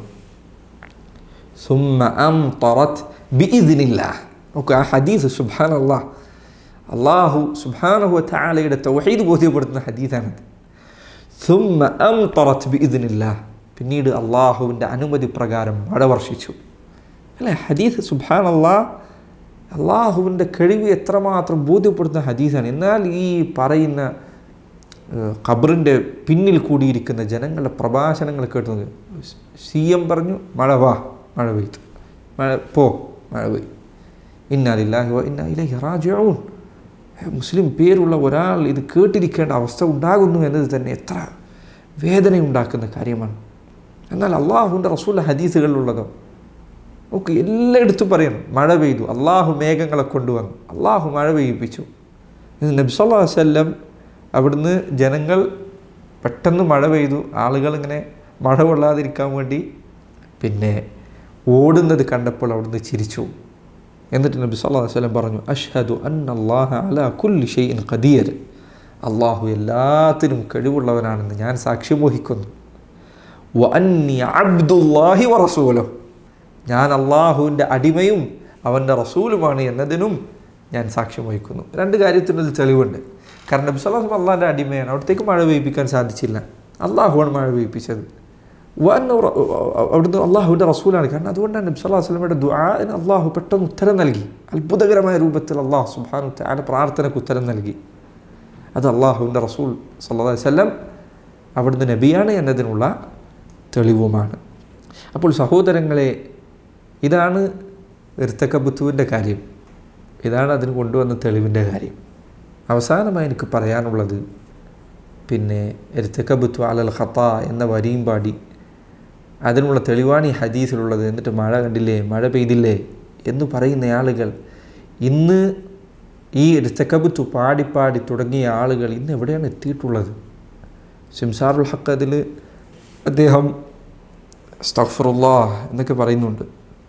സുമ്മ അം തറത്ത് ബിഇദിനില്ല നോക്കുക ആ ഹദീസ് സുബാൻ അള്ളാഹ് അള്ളാഹു സുബാനുഹു താലയുടെ തൗഹീദ് ബോധ്യപ്പെടുത്തുന്ന ഹദീസാണത് സുമ്മ അം തറത്ത് ബിഇദിനില്ല പിന്നീട് അള്ളാഹുവിൻ്റെ അനുമതി പ്രകാരം മഴ വർഷിച്ചു അല്ലേ ഹദീസ് സുബാൻ അള്ളാഹ് അള്ളാഹുവിൻ്റെ കഴിവ് എത്രമാത്രം ബോധ്യപ്പെടുത്തുന്ന ഹദീസാണ് എന്നാൽ ഈ പറയുന്ന ഏഹ്, ഖബറിൻ്റെ പിന്നിൽ കൂടിയിരിക്കുന്ന ജനങ്ങളുടെ പ്രഭാഷണങ്ങൾ കേട്ടത് സി എം പറഞ്ഞു മഴ വാ മഴ പെയ്തു മഴ പോ മഴ പെയ്തു ഇന്നാലില്ലാഹി വ ഇന്നാ ഇലൈഹി റാജിഊൻ മുസ്ലിം പേരുള്ള ഒരാൾ ഇത് കേട്ടിരിക്കേണ്ട അവസ്ഥ ഉണ്ടാകുന്നു എന്നത് തന്നെ എത്ര വേദനയുണ്ടാക്കുന്ന കാര്യമാണ് എന്നാൽ അള്ളാഹുവിൻ്റെ റസൂൽ ഹദീസുകളിലുള്ളതോ നോക്ക് എല്ലായിടത്തും പറയണം മഴ പെയ്തു അള്ളാഹു മേഘങ്ങളെ കൊണ്ടുവന്നു അള്ളാഹു മഴ പെയ്യിപ്പിച്ചു ഇത് നബി സല്ലല്ലാഹു അലൈഹി വസല്ലം അവിടുന്ന് ജനങ്ങൾ പെട്ടെന്ന് മഴ പെയ്തു ആളുകൾ ഇങ്ങനെ മഴ കൊള്ളാതിരിക്കാൻ വേണ്ടി പിന്നെ ഓടുന്നത് കണ്ടപ്പോൾ അവിടുന്ന് ചിരിച്ചു എന്നിട്ട് നബി സല്ലല്ലാഹു അലൈഹി വസല്ലം പറഞ്ഞു അഷ്ഹദു അന്നല്ലാഹ അലാ കുല്ലി ഷൈഇൻ ഖദീർ അള്ളാഹു എല്ലാത്തിനും കഴിവുള്ളവനാണെന്ന് ഞാൻ സാക്ഷ്യം വഹിക്കുന്നു വ അന്നി അബ്ദുല്ലാഹി വ റസൂലോ ഞാൻ അള്ളാഹുവിൻ്റെ അടിമയും അവൻ്റെ റസൂലുമാണ് എന്നതിനും ഞാൻ സാക്ഷ്യം വഹിക്കുന്നു രണ്ട് കാര്യത്തിനും ഇതിൽ തെളിവുണ്ട് കാരണം നബി സല്ലാഹു അള്ളാഹിൻ്റെ അടിമയാണ് അവിടത്തേക്ക് മഴ പെയ്യിപ്പിക്കാൻ സാധിച്ചില്ല അള്ളാഹുവാണ് മഴ പെയ്യിപ്പിച്ചത് വൻ റ- അവിടുന്ന് അള്ളാഹുവിൻ്റെ റസൂലാണ് കാരണം അതുകൊണ്ടാണ് നബി സല്ലാഹു വസ്ലമയുടെ ദുആന് അള്ളാഹു പെട്ടെന്ന് ഉത്തരം നൽകി അത്ഭുതകരമായ രൂപത്തിൽ അള്ളാഹു സുബാനു താല പ്രാർത്ഥനയ്ക്ക് ഉത്തരം നൽകി അത് അള്ളാഹുവിൻ്റെ റസൂൽ സല്ലല്ലാഹു അലൈഹി വസല്ലം അവിടുന്ന് നബിയാണ് എന്നതിനുള്ള തെളിവുമാണ് അപ്പോൾ സഹോദരങ്ങളെ ഇതാണ് ഇർത്തക്കബുത്തുവിൻ്റെ കാര്യം ഇതാണ് അതിന് കൊണ്ടുവന്ന തെളിവിൻ്റെ കാര്യം അവസാനമായി എനിക്ക് പറയാനുള്ളത് പിന്നെ ഇർത്തക്കബുത്തു അലൽ ഖത്ത എന്ന വരിയും പാടി അതിനുള്ള തെളിവാണ് ഈ ഹദീസിലുള്ളത് എന്നിട്ട് മഴ കണ്ടില്ലേ മഴ പെയ്തില്ലേ എന്ന് പറയുന്ന ആളുകൾ ഇന്ന് ഈ ഇർത്തക്കബുത്തു പാടി പാടി തുടങ്ങിയ ആളുകൾ ഇന്ന് എവിടെയാണ് എത്തിയിട്ടുള്ളത് സിംസാറുൽ ഹക്ക് അതിൽ അദ്ദേഹം അസ്തഗ്ഫിറുല്ലാ എന്നൊക്കെ പറയുന്നുണ്ട്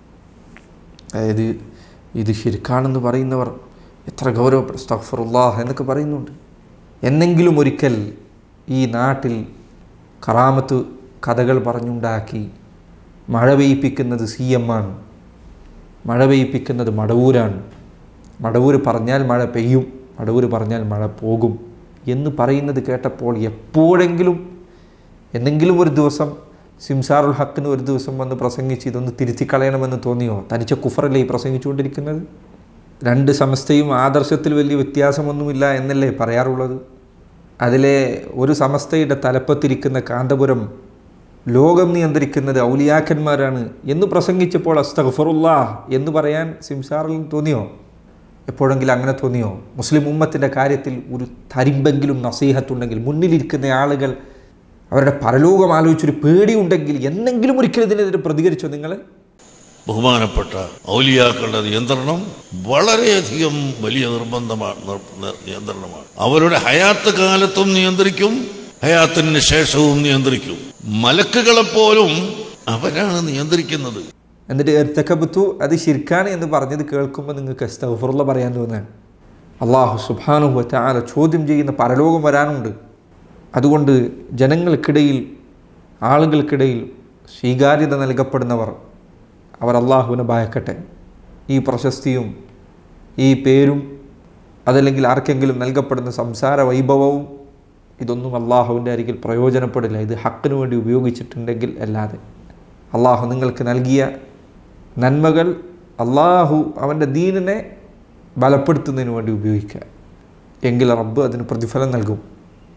അതായത് ഇത് ശരിക്കാണെന്ന് പറയുന്നവർ എത്ര ഗൗരവപ്പെട്ട അസ്തഗ്ഫിറുല്ലാ എന്നൊക്കെ പറയുന്നുണ്ട് എന്നെങ്കിലും ഒരിക്കൽ ഈ നാട്ടിൽ കറാമത്ത് കഥകൾ പറഞ്ഞുണ്ടാക്കി മഴ പെയ്യിപ്പിക്കുന്നത് സി എം ആണ് മഴ പെയ്യിപ്പിക്കുന്നത് മടവൂരാണ് മടവൂർ പറഞ്ഞാൽ മഴ പെയ്യും മടവൂർ പറഞ്ഞാൽ മഴ പോകും എന്ന് പറയുന്നത് കേട്ടപ്പോൾ എപ്പോഴെങ്കിലും എന്തെങ്കിലും ഒരു ദിവസം സിംസാറുൽ ഹക്കിന് ഒരു ദിവസം വന്ന് പ്രസംഗിച്ച് ഇതൊന്ന് തിരുത്തി കളയണമെന്ന് തോന്നിയോ തനിച്ച കുഫറല്ലേ ഈ പ്രസംഗിച്ചുകൊണ്ടിരിക്കുന്നത് രണ്ട് സമസ്തയും ആദർശത്തിൽ വലിയ വ്യത്യാസമൊന്നുമില്ല എന്നല്ലേ പറയാറുള്ളത് അതിലെ ഒരു സമസ്തയുടെ തലപ്പത്തിരിക്കുന്ന കാന്തപുരം ലോകം നിയന്ത്രിക്കുന്നത് ഔലിയാക്കന്മാരാണ് എന്ന് പ്രസംഗിച്ചപ്പോൾ അസ്തഗ്ഫറുല്ലാ എന്ന് പറയാൻ സിംസാറിൽ തോന്നിയോ എപ്പോഴെങ്കിലും അങ്ങനെ തോന്നിയോ മുസ്ലിം ഉമ്മത്തിൻ്റെ കാര്യത്തിൽ ഒരു തരിമ്പെങ്കിലും നസീഹത്തുണ്ടെങ്കിൽ മുന്നിലിരിക്കുന്ന ആളുകൾ അവരുടെ പരലോകം ആലോചിച്ചൊരു പേടിയുണ്ടെങ്കിൽ എന്നെങ്കിലും ഒരിക്കലും ഇതിനെതിരെ പ്രതികരിച്ചോ നിങ്ങൾ ബഹുമാനപ്പെട്ട ഔലിയാക്കളുടെ നിയന്ത്രണം വളരെയധികം വലിയ നിർബന്ധമാണ് നിർ- നിർ- നിയന്ത്രണമാണ് അവരുടെ ഹയാത്ത് കാലത്തും നിയന്ത്രിക്കും ഹയാത്തിന് ശേഷവും നിയന്ത്രിക്കും മലക്കുകളെപ്പോലും അവരാണ് നിയന്ത്രിക്കുന്നത് എന്നിട്ട് എർത്തക്കബത്തു അത് ശിർക്കാണ് എന്ന് പറഞ്ഞത് കേൾക്കുമ്പോൾ നിങ്ങൾക്ക് അസ്തഫറുള്ള പറയാൻ തോന്നുകയാണ് അള്ളാഹു സുബാനുഹു താല ചോദ്യം ചെയ്യുന്ന പരലോകം വരാനുണ്ട് അതുകൊണ്ട് ജനങ്ങൾക്കിടയിൽ ആളുകൾക്കിടയിൽ സ്വീകാര്യത നൽകപ്പെടുന്നവർ അവർ അള്ളാഹുവിനെ ഭയക്കട്ടെ ഈ പ്രശസ്തിയും ഈ പേരും അതല്ലെങ്കിൽ ആർക്കെങ്കിലും നൽകപ്പെടുന്ന സംസാര വൈഭവവും ഇതൊന്നും അള്ളാഹുവിൻ്റെ അരികിൽ പ്രയോജനപ്പെടില്ല ഇത് ഹക്കിനു വേണ്ടി ഉപയോഗിച്ചിട്ടുണ്ടെങ്കിൽ അല്ലാതെ അള്ളാഹു നിങ്ങൾക്ക് നൽകിയ നന്മകൾ അള്ളാഹു അവൻ്റെ ദീനിനെ ബലപ്പെടുത്തുന്നതിന് വേണ്ടി ഉപയോഗിക്കുക എങ്കിൽ റബ്ബ് അതിന് പ്രതിഫലം നൽകും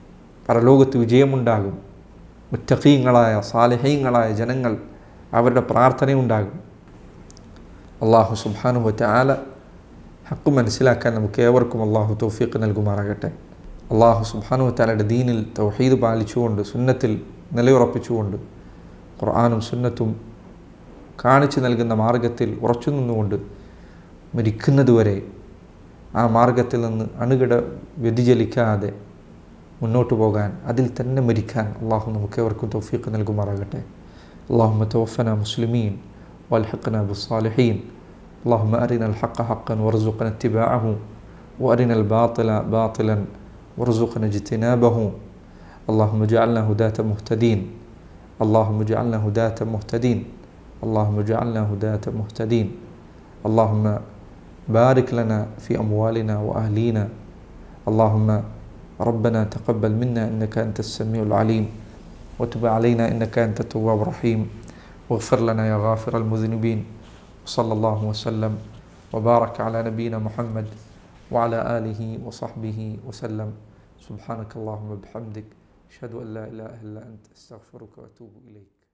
പരലോകത്ത് വിജയമുണ്ടാകും മുറ്റഖീങ്ങളായ സാലിഹീങ്ങളായ ജനങ്ങൾ അവരുടെ പ്രാർത്ഥനയുണ്ടാകും അള്ളാഹു സുബാനു വറ്റ ആല ഹക്ക് മനസ്സിലാക്കാൻ നമുക്ക് ഏവർക്കും അള്ളാഹു തൗഫീഖ് നൽകുമാറാകട്ടെ അള്ളാഹു സുബാനു വറ്റാലയുടെ ദീനിൽ തൗഹീദ് പാലിച്ചുകൊണ്ട് സുന്നത്തിൽ നിലയുറപ്പിച്ചുകൊണ്ട് ഖുർആാനും സുന്നത്തും കാണിച്ചു നൽകുന്ന മാർഗത്തിൽ ഉറച്ചു നിന്നുകൊണ്ട് മരിക്കുന്നതുവരെ ആ മാർഗത്തിൽ നിന്ന് അണുകിട വ്യതിചലിക്കാതെ മുന്നോട്ട് പോകാൻ അതിൽ തന്നെ മരിക്കാൻ അള്ളാഹു നമുക്ക് ഏവർക്കും തൗഫീഖ് നൽകുമാറാകട്ടെ اللهم توفنا مسلمين والحقنا بالصالحين اللهم أرنا الحق حقا وارزقنا اتباعه وأرنا الباطل باطلا وارزقنا اجتنابه اللهم اجعلنا هداة مهتدين اللهم اجعلنا هداة مهتدين اللهم اجعلنا هداة مهتدين اللهم بارك لنا في أموالنا وأهلينا اللهم ربنا تقبل منا إنك أنت السميع العليم وتب علينا إنك أنت التواب الرحيم واغفر لنا يا غافر المذنبين وصلى الله وسلم وبارك على نبينا محمد وعلى آله وصحبه وسلم سبحانك اللهم وبحمدك أشهد أن لا إله إلا أنت أستغفرك وأتوب إليك